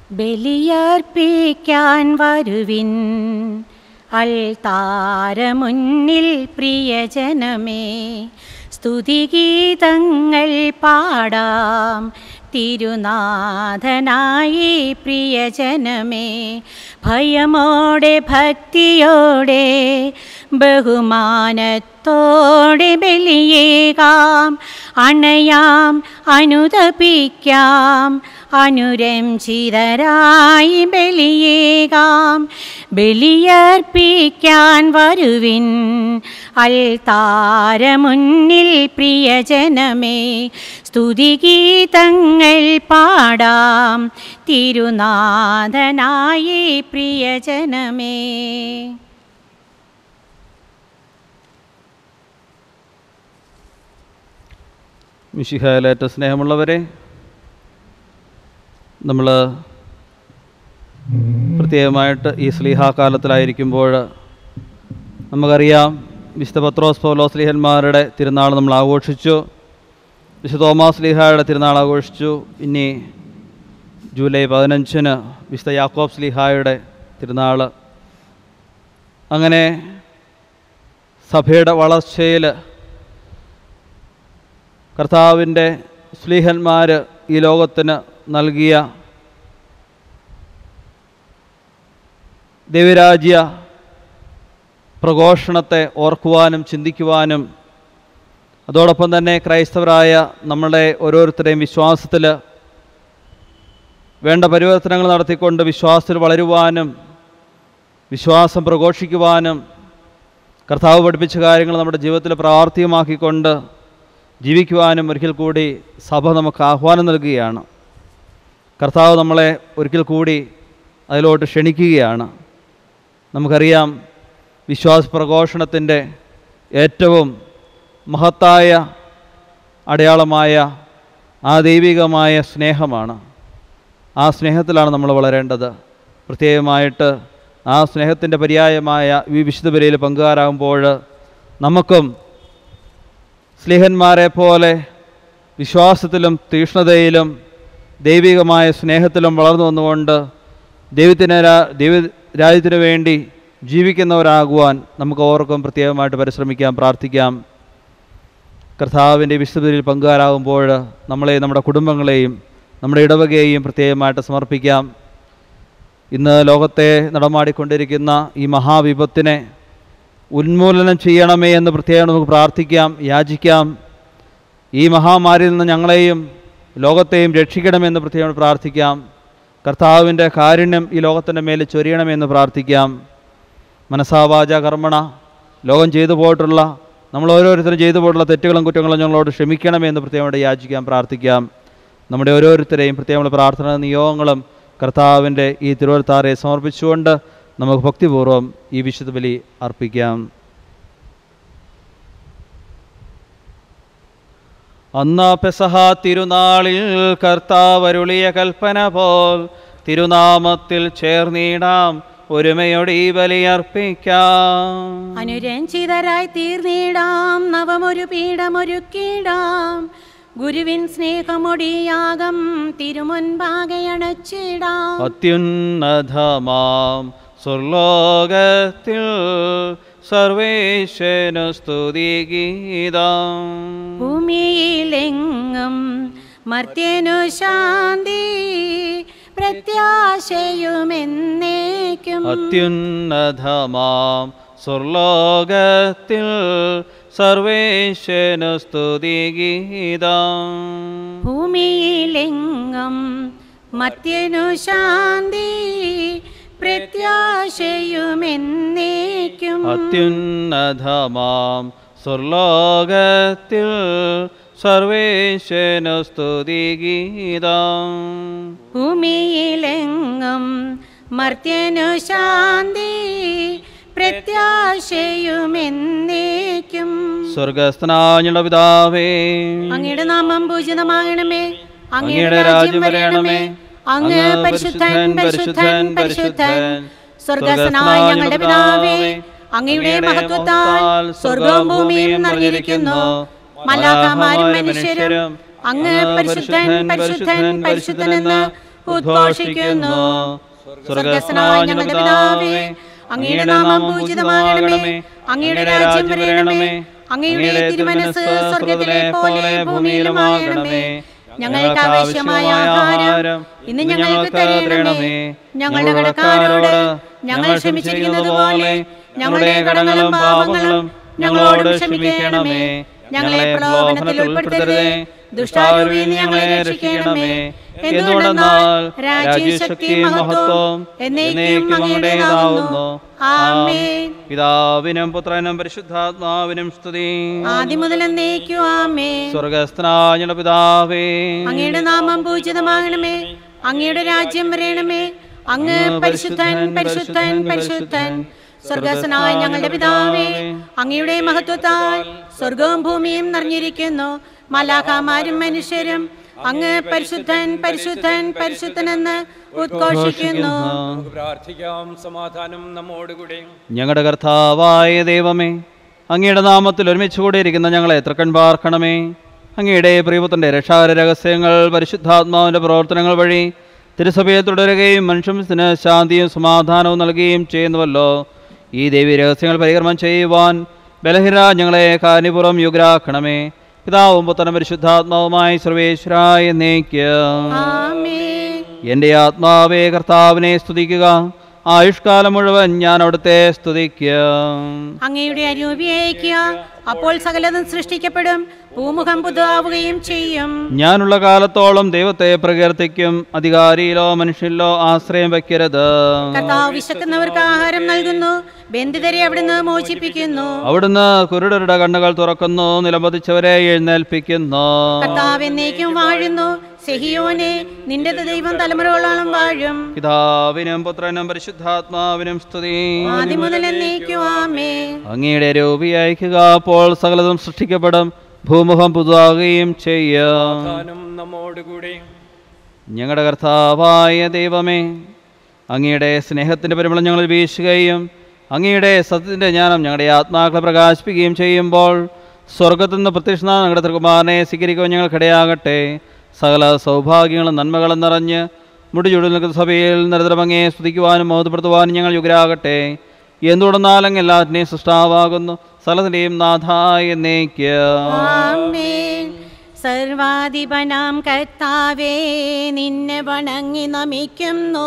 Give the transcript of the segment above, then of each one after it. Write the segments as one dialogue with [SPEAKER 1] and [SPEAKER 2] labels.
[SPEAKER 1] ബലിയർപ്പിക്കാൻ വരുവിൻ അൾത്താരമുന്നിൽ പ്രിയജനമേ സ്തുതിഗീതങ്ങൾ പാടാം തിരുനാഥനായി പ്രിയജനമേ ഭയമോടെ ഭക്തിയോടെ ബഹുമാനത്തോടെ ബലിയേകാം അണയാം അനുതപിക്കാം അനുരഞ്ജിതരായി ബലിയേകാം ബലിയർപ്പിക്കാൻ വരുവിൻ അൽത്താരമുന്നിൽ പ്രിയജനമേ സ്തുതിഗീതങ്ങൾ പാടാം തിരുനാഥനായി പ്രിയജനമേ
[SPEAKER 2] മിഷിഹാലേറ്റ സ്നേഹമുള്ളവരെ നമ്മൾ പ്രത്യേകമായിട്ട് ഈ സ്ലീഹാകാലത്തിലായിരിക്കുമ്പോൾ നമുക്കറിയാം വിശുദ്ധ പത്രോസ് പൗലോ സ്ലീഹന്മാരുടെ തിരുനാൾ നമ്മൾ ആഘോഷിച്ചു വിശുദ്ധ തോമാസ് സ്ലീഹായുടെ തിരുനാൾ ആഘോഷിച്ചു ഇനി ജൂലൈ പതിനഞ്ചിന് വിശുദ്ധ യാക്കോബ് സ്ലീഹായുടെ തിരുനാൾ അങ്ങനെ സഭയുടെ വളർച്ചയിൽ കർത്താവിൻ്റെ സ്ലീഹന്മാർ ഈ ലോകത്തിന് നൽകിയ ദൈവരാജ്യ പ്രഘോഷണത്തെ ഓർക്കുവാനും ചിന്തിക്കുവാനും അതോടൊപ്പം തന്നെ ക്രൈസ്തവരായ നമ്മളെ ഓരോരുത്തരുടെയും വിശ്വാസത്തിൽ വേണ്ട പരിവർത്തനങ്ങൾ നടത്തിക്കൊണ്ട് വിശ്വാസത്തിൽ വളരുവാനും വിശ്വാസം പ്രഘോഷിക്കുവാനും കർത്താവ് പഠിപ്പിച്ച കാര്യങ്ങൾ നമ്മുടെ ജീവിതത്തിൽ പ്രാവർത്തികമാക്കിക്കൊണ്ട് ജീവിക്കുവാനും ഒരിക്കൽ കൂടി സഭ നമുക്ക് ആഹ്വാനം നൽകുകയാണ് കർത്താവ് നമ്മളെ ഒരിക്കൽ കൂടി അതിലോട്ട് ക്ഷണിക്കുകയാണ് നമുക്കറിയാം വിശ്വാസ പ്രഘോഷണത്തിൻ്റെ ഏറ്റവും മഹത്തായ അടയാളമായ ആ ദൈവികമായ സ്നേഹമാണ് ആ സ്നേഹത്തിലാണ് നമ്മൾ വളരേണ്ടത് പ്രത്യേകമായിട്ട് ആ സ്നേഹത്തിൻ്റെ പര്യായമായ ഈ വിശുദ്ധ ബലിയിൽ പങ്കുകാരാകുമ്പോൾ നമുക്കും സ്നേഹന്മാരെ പോലെ വിശ്വാസത്തിലും തീക്ഷ്ണതയിലും ദൈവികമായ സ്നേഹത്തിലും വളർന്നു വന്നുകൊണ്ട് ദൈവത്തിന് രാ- ദൈവ രാജ്യത്തിന് വേണ്ടി ജീവിക്കുന്നവരാകുവാൻ നമുക്ക് ഓർക്കും പ്രത്യേകമായിട്ട് പരിശ്രമിക്കാം പ്രാർത്ഥിക്കാം കർത്താവിൻ്റെ വിശുദ്ധയിൽ പങ്കുകാരാകുമ്പോൾ നമ്മളെ നമ്മുടെ കുടുംബങ്ങളെയും നമ്മുടെ ഇടവകയെയും പ്രത്യേകമായിട്ട് സമർപ്പിക്കാം ഇന്ന് ലോകത്തെ നടമാടിക്കൊണ്ടിരിക്കുന്ന ഈ മഹാവിപത്തിനെ ഉന്മൂലനം ചെയ്യണമേ എന്ന് പ്രത്യേകം നമുക്ക് പ്രാർത്ഥിക്കാം യാചിക്കാം ഈ മഹാമാരിയിൽ നിന്ന് ഞങ്ങളെയും ലോകത്തെയും രക്ഷിക്കണമെന്ന് പ്രത്യേകം പ്രാർത്ഥിക്കാം കർത്താവിൻ്റെ കാരുണ്യം ഈ ലോകത്തിൻ്റെ മേൽ ചൊരിയണമെന്ന് പ്രാർത്ഥിക്കാം മനസാവാച കർമ്മണ ലോകം ചെയ്തു പോയിട്ടുള്ള നമ്മൾ ഓരോരുത്തരും ചെയ്തു പോയിട്ടുള്ള തെറ്റുകളും കുറ്റങ്ങളും ഞങ്ങളോട് ക്ഷമിക്കണമെന്ന് പ്രത്യേകമായിട്ട് യാചിക്കാം പ്രാർത്ഥിക്കാം നമ്മുടെ ഓരോരുത്തരെയും പ്രത്യേകമുള്ള പ്രാർത്ഥന നിയോഗങ്ങളും കർത്താവിൻ്റെ ഈ തിരുവനന്തപുരത്താറെ സമർപ്പിച്ചുകൊണ്ട് നമുക്ക് ഭക്തിപൂർവ്വം ഈ വിശുദ്ധ ബലി അർപ്പിക്കാം അന്ന പെസഹ തിരുനാളിൽ കർത്താവരുളിയ കൽപ്പന പോൽ തിരുനാമത്തിൽ ചേർന്നിടാം ഒരുമയോടെ ഈ ബലിയർപ്പിക്കാം
[SPEAKER 1] അനുരഞ്ജിതരായി തീർന്നിടാം നവമൊരു പീഠമൊരുക്കിടാം ഗുരുവിൻ സ്നേഹമൊടിയാകം തിരുമുൻപാകെ അണച്ചിടാം
[SPEAKER 2] അത്യുന്നതമാം സ്വർലോകത്തിൽ സർവേശ്വന സ്തുതിഗീതം
[SPEAKER 1] ഭൂമിയിലെങ്ങും മർത്യനു ശാന്തി പ്രത്യാശയുമെന്നേക്കും
[SPEAKER 2] അത്യുന്നതമാം സ്വർലോകത്തിൽ സർവേശ്വന സ്തുതിഗീതം
[SPEAKER 1] ഭൂമിയിലെങ്ങും മർത്യനു ശാന്തി പ്രത്യാശയുമെന്നേക്കും
[SPEAKER 2] അത്യുന്നതമാം സ്വർലോകത്തിൽ സർവേശ്വന സ്തുതിഗീതം
[SPEAKER 1] ഭൂമിയിലെങ്ങും മർത്യനു ശാന്തി പ്രത്യാശയുമെന്നേക്കും
[SPEAKER 2] സ്വർഗസ്ഥനാഞ്ഞുള്ള പിതാവേ
[SPEAKER 1] അങ്ങയുടെ നാമം പൂജിതമാകണമേ
[SPEAKER 2] അങ്ങയുടെ രാജ്യം വരണമേ
[SPEAKER 1] അങ്ങ് പരിശുദ്ധൻ പരിശുദ്ധൻ പരിശുദ്ധൻ സ്വർഗസ്നായ ഞങ്ങളുടെ പിതാവേ അങ്ങയുടെ മഹത്വത്താൽ സ്വർഗവും ഭൂമിയും നിറഞ്ഞിരിക്കുന്നു മലാഖമാരും മനുഷ്യരും അങ്ങ് പരിശുദ്ധൻ പരിശുദ്ധൻ പരിശുദ്ധൻ എന്ന് ഉദ്ഘോഷിക്കുന്നു സ്വർഗസ്നായ ഞങ്ങളുടെ പിതാവേ അങ്ങയുടെ നാമം പൂജിതമാകണമേ അങ്ങയുടെ രാജ്യം വരണമേ അങ്ങയുടെ തിരുമനസ് സ്വർഗത്തിലെ പോലെ ഭൂമിയിലുമാകണമേ ഞങ്ങൾക്ക് ആവശ്യമായ ആഹാരം ഇന്ന് ഞങ്ങൾക്ക് തരണമേ ഞങ്ങളുടെ കടക്കാരോട് ഞങ്ങൾ ക്ഷമിച്ചിരിക്കുന്നത് പോലെ ഞങ്ങളുടെ കടങ്ങളും പാപങ്ങളും ഞങ്ങളോട് ക്ഷമിക്കണമേ ഞങ്ങളെ പ്രലോഭനത്തിൽ ഉൾപ്പെടുത്തരുതേ ദുഷ്ടാരൂപിയിൽ നിന്ന് ഞങ്ങളെ രക്ഷിക്കണമേ എന്തുകൊണ്ടെന്നാൽ രാജ്യശക്തി മഹത്വം എന്നേക്കും അങ്ങയുടേതാവുന്നു ആമേൻ
[SPEAKER 2] പിതാവിനും പുത്രനും പരിശുദ്ധാത്മാവിനും സ്തുതി
[SPEAKER 1] ആദ്യം മുതൽ എന്നേക്കും ആമേൻ
[SPEAKER 2] സ്വർഗസ്ഥനായ പിതാവേ
[SPEAKER 1] അങ്ങയുടെ നാമം പൂജിതമാകണമേ അങ്ങയുടെ രാജ്യം വരണമേ അങ്ങ് പരിശുദ്ധൻ പരിശുദ്ധൻ പരിശുദ്ധൻ സ്വർഗസ്വനായ ഞങ്ങളുടെ പിതാവേ അങ്ങയുടെ മഹത്വത്താൽ സ്വർഗവും ഭൂമിയും നിറഞ്ഞിരിക്കുന്നു മലാഖാമാരും മനുഷ്യരും അങ്ങ് പരിശുദ്ധൻ പരിശുദ്ധൻ പരിശുദ്ധനെന്ന് ഉദ്ഘോഷിക്കുന്നു
[SPEAKER 3] നമുക്ക് പ്രാർത്ഥിക്കാം സമാധാനം നമ്മോടുകൂടെ
[SPEAKER 2] ഞങ്ങളുടെ കർത്താവായ ദൈവമേ അങ്ങയുടെ നാമത്തിൽ ഒരുമിച്ച് കൂടിയിരിക്കുന്ന ഞങ്ങളെ തൃക്കൺ പാർക്കണമേ അങ്ങയുടെ പ്രിയപുത്രൻ്റെ രക്ഷാകര രഹസ്യങ്ങൾ പരിശുദ്ധാത്മാവിൻ്റെ പ്രവർത്തനങ്ങൾ വഴി തിരുസഭയെ തുടരുകയും മനുഷ്യത്തിന് ശാന്തിയും സമാധാനവും നൽകുകയും ചെയ്യുന്നുവല്ലോ ഈ ദേവി രഹസ്യങ്ങൾ പരികർമ്മം ചെയ്യുവാൻ ബലഹിര ഞങ്ങളെ കാനിപുറം യുഗരാക്കണമേ പിതാവും പുത്രനും പരിശുദ്ധാത്മാവുമായി സർവേശ്വരായ എന്നേക്കും
[SPEAKER 1] ആമേൻ
[SPEAKER 2] എൻ്റെ ആത്മാവേ കർത്താവിനെ സ്തുതിക്കുക ആയുഷ്കാലം മുഴുവൻ ഞാൻ അവിടുത്തെ സ്തുതിക്കും
[SPEAKER 1] അങ്ങയുടെ അരൂപിയേക്കുക അപ്പോൾ സകലതും സൃഷ്ടിക്കപ്പെടും ഭൂമുഖം പുതുതാവുകയും ചെയ്യും
[SPEAKER 2] ഞാനുള്ള കാലത്തോളം ദൈവത്തെ പ്രകീർത്തിക്കും അധികാരിയിലോ മനുഷ്യരിലോ ആശ്രയം വയ്ക്കരുത്
[SPEAKER 1] കർത്താവ് വിശക്കുന്നവർക്ക് ആഹാരം നൽകുന്നു ബന്ധിതരെ അവിടുന്ന് മോചിപ്പിക്കുന്നു
[SPEAKER 2] അവിടുന്ന് കുരുടരുടെ കണ്ണുകൾ തുറക്കുന്നു നിലംപതിച്ചവരെ എഴുന്നേൽപ്പിക്കുന്നു
[SPEAKER 1] കർത്താവ് എന്നേക്കും വാഴുന്നു സെഹിയോനെ നിന്റെ ദൈവം തലമുറകളോളം വാഴും
[SPEAKER 2] പിതാവിനും പുത്രനും പരിശുദ്ധാത്മാവിനും സ്തുതി
[SPEAKER 1] ആദ്യം മുതൽ എന്നേക്കും ആമേ
[SPEAKER 2] അങ്ങയുടെ രൂപി അയക്കുക അപ്പോൾ സകലതും സൃഷ്ടിക്കപ്പെടും ഭൂമുഖം പുതുതാകുകയും ചെയ്യും
[SPEAKER 3] സമാധാനം നമ്മോടുകൂടെ
[SPEAKER 2] ഞങ്ങളുടെ കർത്താവായ ദൈവമേ അങ്ങയുടെ സ്നേഹത്തിൻ്റെ പരിമളം ഞങ്ങൾ വീശുകയും അങ്ങയുടെ സത്യത്തിൻ്റെ ജ്ഞാനം ഞങ്ങളുടെ ആത്മാക്കളെ പ്രകാശിപ്പിക്കുകയും ചെയ്യുമ്പോൾ സ്വർഗത്തിൽ നിന്ന് പ്രത്യക്ഷനാ ഞങ്ങളുടെ തിരുകുമാരനെ സ്വീകരിക്കുവാൻ ഞങ്ങൾക്കിടയാകട്ടെ സകല സൗഭാഗ്യങ്ങളും നന്മകളും നിറഞ്ഞ് മുടിചുടി നിൽക്കുന്ന സഭയിൽ നിരന്തരമങ്ങയെ സ്തുതിക്കുവാനും മോഹപ്പെടുത്തുവാനും ഞങ്ങൾ യുഗരാകട്ടെ എന്തുകൊണ്ടെന്നാലും എല്ലാറ്റിനെയും സൃഷ്ടാവാകുന്നു സ്ഥലത്തിൻ്റെയും നാഥായ എന്നേക്ക്
[SPEAKER 1] ആമേൻ സർവാധിപനാം കർത്താവേ നിന്നെ വണങ്ങി നമിക്കുന്നു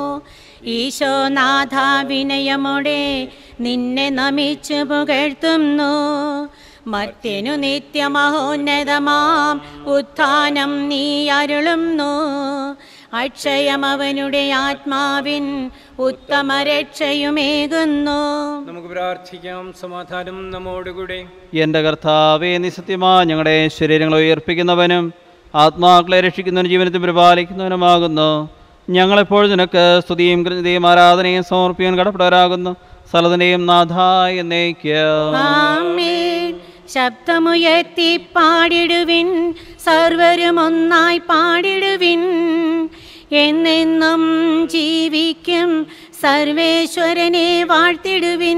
[SPEAKER 1] ഈശോനാഥ വിനയമോടെ നിന്നെ നമിച്ചു പുകഴ്ത്തുന്നു മർത്യനു നിത്യമഹോന്നതമാം ഉത്ഥാനം നീ അരുളുന്നു അക്ഷയം അവനുടെ ആത്മാവിൻ ഉത്തമ രക്ഷയുമേകുന്നു
[SPEAKER 3] നമുക്ക് പ്രാർത്ഥിക്കാം സമാധാനം നമ്മോടുകൂടെ
[SPEAKER 2] എൻ്റെ കർത്താവേ നിസത്യമാ ഞങ്ങളുടെ ശരീരങ്ങളെ ഉയർപ്പിക്കുന്നവനും ആത്മാക്കളെ രക്ഷിക്കുന്നവനും ജീവനത്തെ പരിപാലിക്കുന്നവനുമാകുന്നു ഞങ്ങളെപ്പോഴും നിനക്ക് സ്തുതിയും കൃതയും ആരാധനയും സമർപ്പിക്കാൻ കടപ്പെടവരാകുന്നു സ്ഥലത്തിൻ്റെയും നാഥായ എന്നേക്ക്
[SPEAKER 1] ആമേൻ ശബ്ദമുയർത്തി പാടിടുവിൻ സർവരും ഒന്നായി പാടിടുവിൻ എന്നെന്നും ജീവിക്കും സർവേശ്വരനെ വാഴ്ത്തിടുവിൻ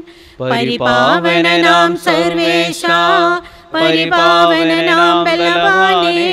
[SPEAKER 1] പരിപാവനനാം സർവേശ പരിപാവനനാം ബലവാനേ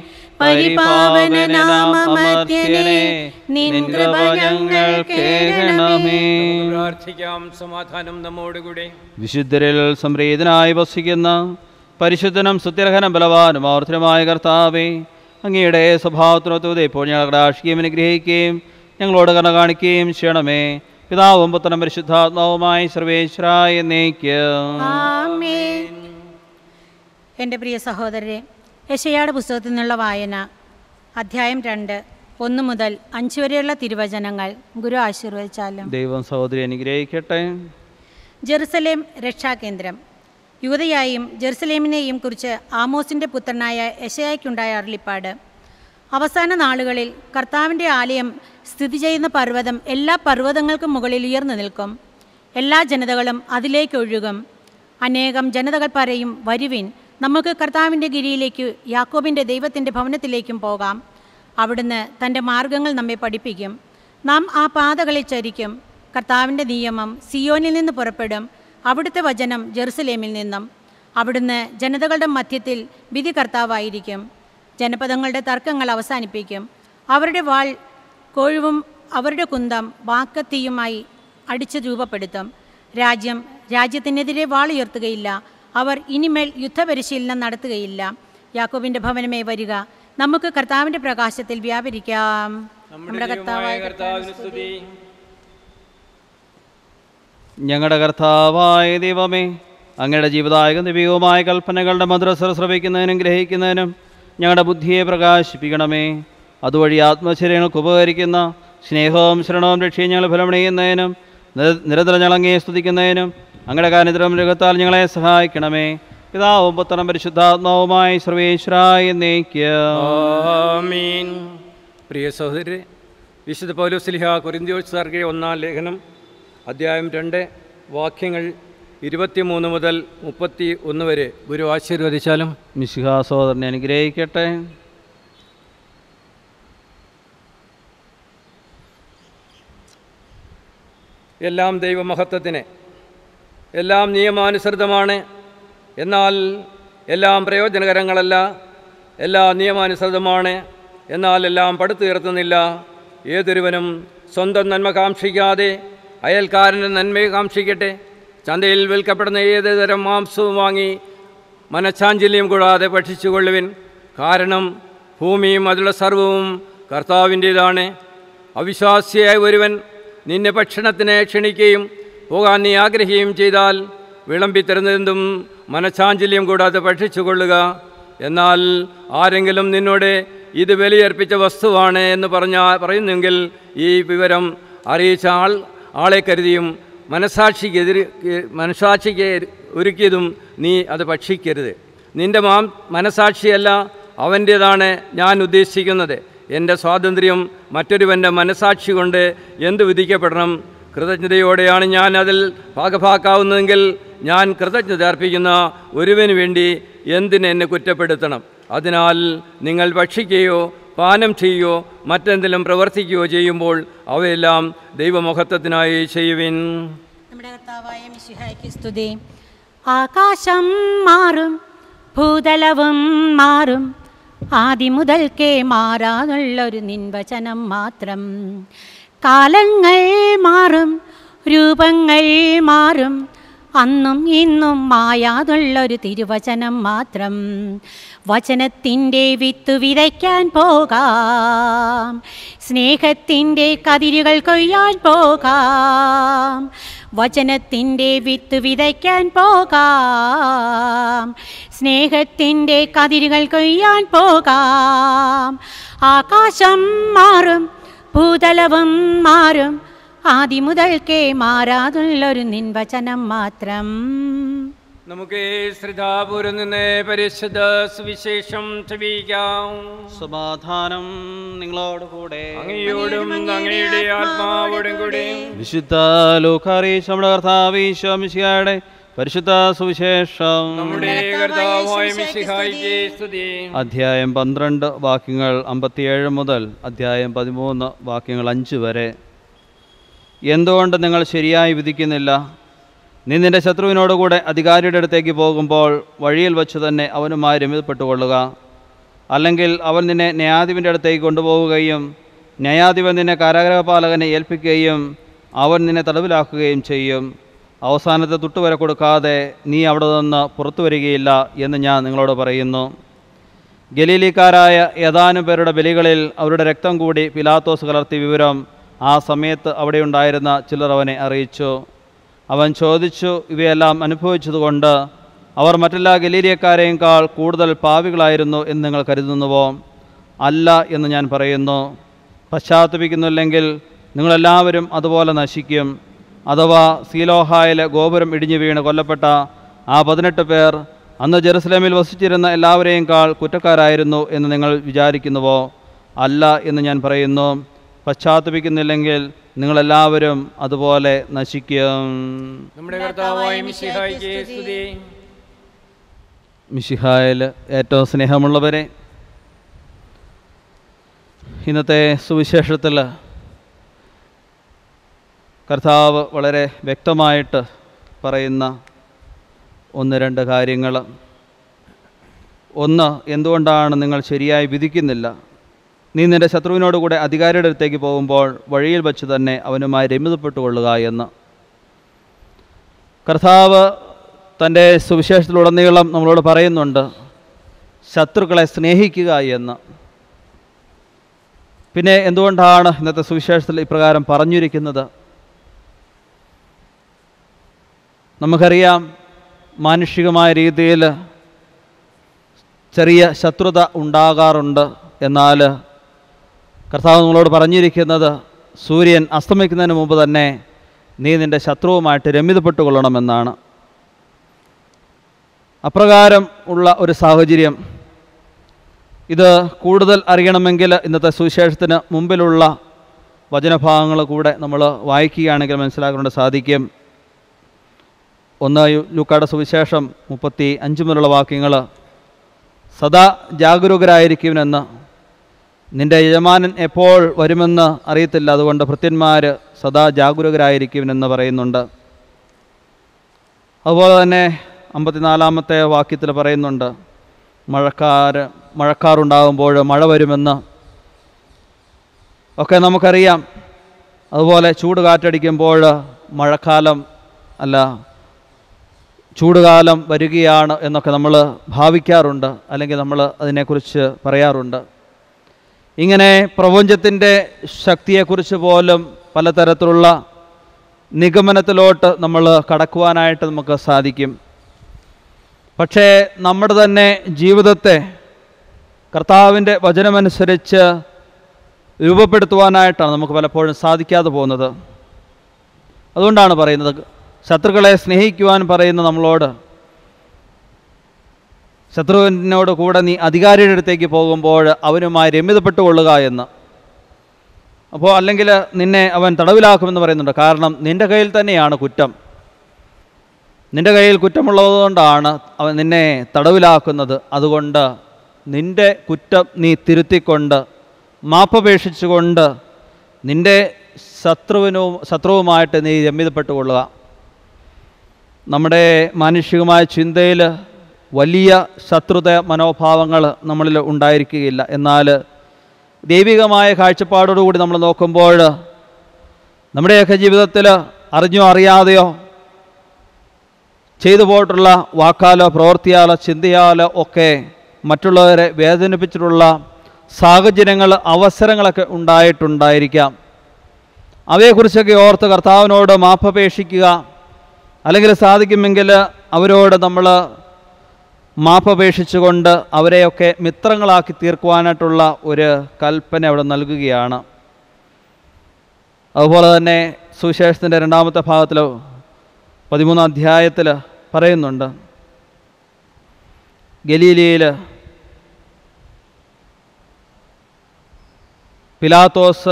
[SPEAKER 1] പരിപാവനനാം അമർത്യനെ നിൻ കൃപ ഞങ്ങൾ കേൾക്കണമേ
[SPEAKER 3] നമുക്ക് പ്രാർത്ഥിക്കാം സമാധാനം നമ്മോടുകൂടെ
[SPEAKER 2] വിശുദ്ധരിൽ സംപ്രീതനായി വസിക്കുന്ന പരിശുദ്ധനും സുത്യർഹനം ബലവാനും ആവർത്തനമായ കർത്താവേ അങ്ങയുടെ സ്വഭാവത്തിനൊത്തുവത് ഇപ്പോൾ ഞങ്ങൾ കടാക്ഷിക്കുകയും അനുഗ്രഹിക്കുകയും ഞങ്ങളോട് കർണ കാണിക്കുകയും ചെയ്യണമേ പിതാവും പുത്രനും പരിശുദ്ധാത്മാവുമായി സർവേശ്വരായ എന്നേക്ക്
[SPEAKER 1] ആമേൻ എൻ്റെ പ്രിയ സഹോദരരെ യശയാട് പുസ്തകത്തിൽ നിന്നുള്ള വായന അധ്യായം രണ്ട് ഒന്ന് മുതൽ അഞ്ച് വരെയുള്ള തിരുവചനങ്ങൾ ഗുരു ആശീർവദിച്ചാലും
[SPEAKER 2] ദൈവം സഹോദരി അനുഗ്രഹിക്കട്ടെ
[SPEAKER 1] ജെറുസലേം രക്ഷാകേന്ദ്രം യൂതയായും ജെറുസലേമിനെയും കുറിച്ച് ആമോസിൻ്റെ പുത്രനായ യശയായ്ക്കുണ്ടായ അരുളിപ്പാട് അവസാന നാളുകളിൽ കർത്താവിൻ്റെ ആലയം സ്ഥിതി ചെയ്യുന്ന പർവ്വതം എല്ലാ പർവ്വതങ്ങൾക്കും മുകളിൽ ഉയർന്നു നിൽക്കും എല്ലാ ജനതകളും അതിലേക്ക് ഒഴുകും അനേകം ജനതകൾ പറയും വരുവിൻ നമുക്ക് കർത്താവിൻ്റെ ഗിരിയിലേക്ക് യാക്കോബിൻ്റെ ദൈവത്തിൻ്റെ ഭവനത്തിലേക്കും പോകാം അവിടുന്ന് തൻ്റെ മാർഗങ്ങൾ നമ്മെ പഠിപ്പിക്കും നാം ആ പാതകളിൽ ചരിക്കും കർത്താവിൻ്റെ നിയമം സിയോനിൽ നിന്ന് പുറപ്പെടും അവിടുത്തെ വചനം ജെറുസലേമിൽ നിന്നും അവിടുന്ന് ജനതകളുടെ മധ്യത്തിൽ വിധി കർത്താവായിരിക്കും ജനപദങ്ങളുടെ തർക്കങ്ങൾ അവസാനിപ്പിക്കും അവരുടെ വാൾ കൊഴുവും അവരുടെ കുന്തം വാക്കത്തിയുമായി അടിച്ച് രൂപപ്പെടുത്തും രാജ്യം രാജ്യത്തിനെതിരെ വാളുയർത്തുകയില്ല അവർ ഇനിമേൽ യുദ്ധപരിശീലനം നടത്തുകയില്ല യാക്കോബിൻ്റെ ഭവനമേ വരിക നമുക്ക് കർത്താവിൻ്റെ പ്രകാശത്തിൽ വ്യാപരിക്കാം
[SPEAKER 3] നമ്മുടെ ദൈവമായ കർത്താവിന് സ്തുതി
[SPEAKER 2] ഞങ്ങളുടെ കർത്താവായ ദൈവമേ അങ്ങയുടെ ജീവിതായക ദിവ്യവുമായ കൽപ്പനകളുടെ മദ്രസ ശ്രവിക്കുന്നതിനും ഗ്രഹിക്കുന്നതിനും ഞങ്ങളുടെ ബുദ്ധിയെ പ്രകാശിപ്പിക്കണമേ അതുവഴി ആത്മശരീരങ്ങൾക്ക് ഉപകരിക്കുന്ന സ്നേഹവും ശരണവും രക്ഷയും ഞങ്ങൾ ഫലമണിയുന്നതിനും നിര- നിരന്തരം ഞങ്ങളങ്ങയെ സ്തുതിക്കുന്നതിനും അങ്ങയുടെ കാരണത്തിലും മൃഗത്താൽ ഞങ്ങളെ സഹായിക്കണമേ പിതാവും പുത്രനും പരിശുദ്ധാത്മാവുമായി സർവേശ്വരായ എന്നേക്കും
[SPEAKER 3] ആമീൻ പ്രിയ സഹോദരരെ വിശുദ്ധ പൗലോസ്ലിഹ കൊരിന്തിയോസ് സർഗെ ഒന്നാം ലേഖനം അധ്യായം രണ്ട് വാക്യങ്ങൾ ഇരുപത്തിമൂന്ന് മുതൽ മുപ്പത്തി ഒന്ന് വരെ ഗുരു ആശീർവദിച്ചാലും
[SPEAKER 2] മിശിഹാ സഹോദരനെ അനുഗ്രഹിക്കട്ടെ
[SPEAKER 3] എല്ലാം ദൈവമഹത്വത്തിന് എല്ലാം നിയമാനുസൃതമാണ് എന്നാൽ എല്ലാം പ്രയോജനകരങ്ങളല്ല എല്ലാം നിയമാനുസൃതമാണ് എന്നാൽ എല്ലാം പടുത്തുയർത്തുന്നില്ല ഏതൊരുവനും സ്വന്തം നന്മ കാക്ഷിക്കാതെ അയൽക്കാരൻ്റെ നന്മയെ കാക്ഷിക്കട്ടെ ചന്തയിൽ വിൽക്കപ്പെടുന്ന ഏത് തരം മാംസവും വാങ്ങി മനഃശാഞ്ചല്യം കൂടാതെ ഭക്ഷിച്ചുകൊള്ളുവിൻ കാരണം ഭൂമിയും അതിലുള്ള സർവവും കർത്താവിൻ്റേതാണ് അവിശ്വാസിയായ ഒരുവൻ നിന്നെ ഭക്ഷണത്തിന് ക്ഷണിക്കുകയും പോകാൻ നീ ആഗ്രഹിക്കുകയും ചെയ്താൽ വിളമ്പിത്തരുന്നതെന്തും മനഃശാഞ്ചല്യം കൂടാതെ ഭക്ഷിച്ചുകൊള്ളുക എന്നാൽ ആരെങ്കിലും നിന്നോട് ഇത് ബലിയർപ്പിച്ച വസ്തുവാണ് എന്ന് പറഞ്ഞ പറയുന്നെങ്കിൽ ഈ വിവരം അറിയിച്ച ആൾ ആളെ കരുതിയും മനസാക്ഷിക്കെതിരെ മനസാക്ഷിക്ക് ഒരുക്കിയതും നീ അത് ഭക്ഷിക്കരുത് നിന്റെ മാം മനസാക്ഷിയല്ല അവൻ്റേതാണ് ഞാൻ ഉദ്ദേശിക്കുന്നത് എൻ്റെ സ്വാതന്ത്ര്യം മറ്റൊരുവൻ്റെ മനസാക്ഷി കൊണ്ട് എന്ത് വിധിക്കപ്പെടണം കൃതജ്ഞതയോടെയാണ് ഞാൻ അതിൽ ഭാഗഭാക്കാവുന്നതെങ്കിൽ ഞാൻ കൃതജ്ഞത അർപ്പിക്കുന്ന ഒരുവന് വേണ്ടി എന്തിന് എന്നെ കുറ്റപ്പെടുത്തണം അതിനാൽ നിങ്ങൾ ഭക്ഷിക്കുകയോ പാനം ചെയ്യുകയോ മറ്റെന്തെങ്കിലും പ്രവർത്തിക്കുകയോ ചെയ്യുമ്പോൾ അവയെല്ലാം ദൈവമഹത്വത്തിനായി ചെയ്യുവിൻ
[SPEAKER 1] നമ്മുടെ കർത്താവായ മിശിഹായ്ക്ക് സ്തുതി ആകാശം മാറും ഭൂതലവും മാറും ആദ്യം മുതൽക്കേ മാറാതുള്ളൊരു നിൻവചനം മാത്രം കാലങ്ങൾ മാറും രൂപങ്ങൾ മാറും അന്നും ഇന്നും മായാതുള്ളൊരു തിരുവചനം മാത്രം വചനത്തിൻ്റെ വിത്ത് വിതയ്ക്കാൻ പോകാം സ്നേഹത്തിൻ്റെ കതിരുകൾ കൊയ്യാൻ പോകാം വചനത്തിൻ്റെ വിത്ത് വിതയ്ക്കാൻ പോകാം സ്നേഹത്തിൻ്റെ കതിരുകൾ കൊയ്യാൻ പോകാം ആകാശം മാറും ഭൂതലവും മാറും ആദ്യം മുതൽക്കേ മാറാതുള്ളൊരു നിൻവചനം മാത്രം
[SPEAKER 3] നമുക്ക് ശ്രീതാപുരം നിന്ന് പരിശുദ്ധ സുവിശേഷം ശ്രവിക്കാം
[SPEAKER 2] സമാധാനം നിങ്ങളോട് കൂടെ
[SPEAKER 3] അങ്ങയോടും അങ്ങയുടെ ആത്മാവോടും കൂടി
[SPEAKER 2] വിശുദ്ധ ലൂക്കാറീശ് നമ്മുടെ കർത്താവീശ്വമിശിയുടെ പരിശുദ്ധ സുവിശേഷം
[SPEAKER 3] നമ്മുടെ കർത്താവായ മിശിഹായിക്ക് സ്തുതി
[SPEAKER 2] അധ്യായം പന്ത്രണ്ട് വാക്യങ്ങൾ അമ്പത്തിയേഴ് മുതൽ അധ്യായം പതിമൂന്ന് വാക്യങ്ങൾ അഞ്ച് വരെ എന്തുകൊണ്ട് നിങ്ങൾ ശരിയായി വിധിക്കുന്നില്ല നീ നിന്റെ ശത്രുവിനോടുകൂടെ അധികാരിയുടെ അടുത്തേക്ക് പോകുമ്പോൾ വഴിയിൽ വച്ച് തന്നെ അവനുമായി രമ്യപ്പെട്ടുകൊള്ളുക അല്ലെങ്കിൽ അവൻ നിന്നെ ന്യായാധിപൻ്റെ അടുത്തേക്ക് കൊണ്ടുപോവുകയും ന്യായാധിപൻ നിന്നെ കാരാഗ്രഹപാലകനെ ഏൽപ്പിക്കുകയും അവൻ നിന്നെ തടവിലാക്കുകയും ചെയ്യും അവസാനത്തെ തുട്ടുവരെ കൊടുക്കാതെ നീ അവിടെ നിന്ന് പുറത്തു വരികയില്ല എന്ന് ഞാൻ നിങ്ങളോട് പറയുന്നു ഗലീലിക്കാരായ ഏതാനും പേരുടെ ബലികളിൽ അവരുടെ രക്തം കൂടി പിലാത്തോസ് കലർത്തിയ വിവരം ആ സമയത്ത് അവിടെയുണ്ടായിരുന്ന ചിലർ അവനെ അറിയിച്ചു അവൻ ചോദിച്ചു ഇവയെല്ലാം അനുഭവിച്ചതുകൊണ്ട് അവർ മറ്റെല്ലാ ഗലീലിയക്കാരെക്കാൾ കൂടുതൽ പാവികളായിരുന്നു എന്ന് നിങ്ങൾ കരുതുന്നുവോ അല്ല എന്ന് ഞാൻ പറയുന്നു പശ്ചാത്തപിക്കുന്നില്ലെങ്കിൽ നിങ്ങളെല്ലാവരും അതുപോലെ നശിക്കും അഥവാ സീലോഹായിലെ ഗോപുരം ഇടിഞ്ഞു വീണ് കൊല്ലപ്പെട്ട ആ പതിനെട്ട് പേർ അന്ന് ജെറുസലേമിൽ വസിച്ചിരുന്ന എല്ലാവരെയുംക്കാൾ കുറ്റക്കാരായിരുന്നു എന്ന് നിങ്ങൾ വിചാരിക്കുന്നുവോ അല്ല എന്ന് ഞാൻ പറയുന്നു പശ്ചാത്തപിക്കുന്നില്ലെങ്കിൽ നിങ്ങളെല്ലാവരും അതുപോലെ നശിക്കും
[SPEAKER 3] നമ്മുടെ കർത്താവായ മിശിഹായിക്ക് സ്തുതി
[SPEAKER 2] മിഷിഹായിൽ ഏറ്റവും സ്നേഹമുള്ളവരെ ഇന്നത്തെ സുവിശേഷത്തിൽ കർത്താവ് വളരെ വ്യക്തമായിട്ട് പറയുന്ന ഒന്ന് രണ്ട് കാര്യങ്ങൾ ഒന്ന് എന്തുകൊണ്ടാണ് നിങ്ങൾ ശരിയായി വിധിക്കുന്നില്ല നീ നിൻ്റെ ശത്രുവിനോട് കൂടെ അധികാരിയുടെ അടുത്തേക്ക് പോകുമ്പോൾ വഴിയിൽ വച്ച് തന്നെ അവനുമായി രമ്യതപ്പെട്ടുകൊള്ളുക എന്ന് കർത്താവ് തൻ്റെ സുവിശേഷത്തിലുടനീളം നമ്മളോട് പറയുന്നുണ്ട് ശത്രുക്കളെ സ്നേഹിക്കുക എന്ന് പിന്നെ എന്തുകൊണ്ടാണ് ഇന്നത്തെ സുവിശേഷത്തിൽ ഇപ്രകാരം പറഞ്ഞിരിക്കുന്നത് നമുക്കറിയാം മാനുഷികമായ രീതിയിൽ ചെറിയ ശത്രുത ഉണ്ടാകാറുണ്ട് എന്നാൽ കർത്താവ് നമ്മളോട് പറഞ്ഞിരിക്കുന്നത് സൂര്യൻ അസ്തമിക്കുന്നതിന് മുമ്പ് തന്നെ നീ നിൻ്റെ ശത്രുവുമായിട്ട് രമ്യതപ്പെട്ടുകൊള്ളണമെന്നാണ് അപ്രകാരം ഉള്ള ഒരു സാഹചര്യം ഇത് കൂടുതൽ അറിയണമെങ്കിൽ ഇന്നത്തെ സുവിശേഷത്തിന് മുമ്പിലുള്ള വചനഭാഗങ്ങൾ കൂടെ നമ്മൾ വായിക്കുകയാണെങ്കിൽ മനസ്സിലാക്കേണ്ട സാധിക്കും ഒന്ന് യു- ലൂക്കായുടെ സുവിശേഷം മുപ്പത്തി അഞ്ച് മുതലുള്ള വാക്യങ്ങൾ സദാ ജാഗരൂകരായിരിക്കുമെന്ന് നിന്റെ യജമാനൻ എപ്പോൾ വരുമെന്ന് അറിയത്തില്ല അതുകൊണ്ട് ഭൃത്യന്മാർ സദാ ജാഗരൂകരായിരിക്കുമെന്ന് പറയുന്നുണ്ട് അതുപോലെ തന്നെ അമ്പത്തിനാലാമത്തെ വാക്യത്തിൽ പറയുന്നുണ്ട് മഴക്കാർ മഴക്കാറുണ്ടാകുമ്പോൾ മഴ വരുമെന്ന് ഒക്കെ നമുക്കറിയാം അതുപോലെ ചൂട് കാറ്റടിക്കുമ്പോൾ മഴക്കാലം അല്ല ചൂടുകാലം വരികയാണ് എന്നൊക്കെ നമ്മൾ ഭാവിക്കാറുണ്ട് അല്ലെങ്കിൽ നമ്മൾ അതിനെക്കുറിച്ച് പറയാറുണ്ട് ഇങ്ങനെ പ്രപഞ്ചത്തിൻ്റെ ശക്തിയെക്കുറിച്ച് പോലും പലതരത്തിലുള്ള നിഗമനത്തിലോട്ട് നമ്മൾ കടക്കുവാനായിട്ട് നമുക്ക് സാധിക്കും പക്ഷേ നമ്മുടെ തന്നെ ജീവിതത്തെ കർത്താവിൻ്റെ വചനമനുസരിച്ച് രൂപപ്പെടുത്തുവാനായിട്ടാണ് നമുക്ക് പലപ്പോഴും സാധിക്കാതെ പോകുന്നത് അതുകൊണ്ടാണ് പറയുന്നത് ശത്രുക്കളെ സ്നേഹിക്കുവാൻ പറയുന്ന നമ്മളോട് ശത്രുവിനോട് കൂടെ നീ അധികാരിയുടെ അടുത്തേക്ക് പോകുമ്പോൾ അവനുമായി രമ്യതപ്പെട്ടുകൊള്ളുക എന്ന് അപ്പോൾ അല്ലെങ്കിൽ നിന്നെ അവൻ തടവിലാക്കുമെന്ന് പറയുന്നുണ്ട് കാരണം നിൻ്റെ കയ്യിൽ തന്നെയാണ് കുറ്റം നിൻ്റെ കയ്യിൽ കുറ്റമുള്ളതുകൊണ്ടാണ് അവൻ നിന്നെ തടവിലാക്കുന്നത് അതുകൊണ്ട് നിൻ്റെ കുറ്റം നീ തിരുത്തിക്കൊണ്ട് മാപ്പപേക്ഷിച്ചുകൊണ്ട് നിൻ്റെ ശത്രുവിനും ശത്രുവുമായിട്ട് നീ രമ്യതപ്പെട്ടുകൊള്ളുക നമ്മുടെ മാനുഷികമായ ചിന്തയിൽ വലിയ ശത്രുത മനോഭാവങ്ങൾ നമ്മളിൽ ഉണ്ടായിരിക്കുകയില്ല എന്നാൽ ദൈവികമായ കാഴ്ചപ്പാടോടുകൂടി നമ്മൾ നോക്കുമ്പോൾ നമ്മുടെയൊക്കെ ജീവിതത്തിൽ അറിഞ്ഞോ അറിയാതെയോ ചെയ്തു പോയിട്ടുള്ള വാക്കാലോ പ്രവൃത്തിയാലോ ചിന്തയാലോ ഒക്കെ മറ്റുള്ളവരെ വേദനിപ്പിച്ചിട്ടുള്ള സാഹചര്യങ്ങൾ അവസരങ്ങളൊക്കെ ഉണ്ടായിട്ടുണ്ടായിരിക്കാം അവയെക്കുറിച്ചൊക്കെ ഓർത്ത് കർത്താവിനോട് മാപ്പപേക്ഷിക്കുക അല്ലെങ്കിൽ സാധിക്കുമെങ്കിൽ അവരോട് നമ്മൾ മാപ്പപേക്ഷിച്ചുകൊണ്ട് അവരെയൊക്കെ മിത്രങ്ങളാക്കി തീർക്കുവാനായിട്ടുള്ള ഒരു കൽപ്പന അവിടെ നൽകുകയാണ് അതുപോലെ തന്നെ സുവിശേഷത്തിൻ്റെ രണ്ടാമത്തെ ഭാഗത്തിൽ പതിമൂന്നാം അധ്യായത്തിൽ പറയുന്നുണ്ട് ഗലീലിയയിൽ പിലാത്തോസ്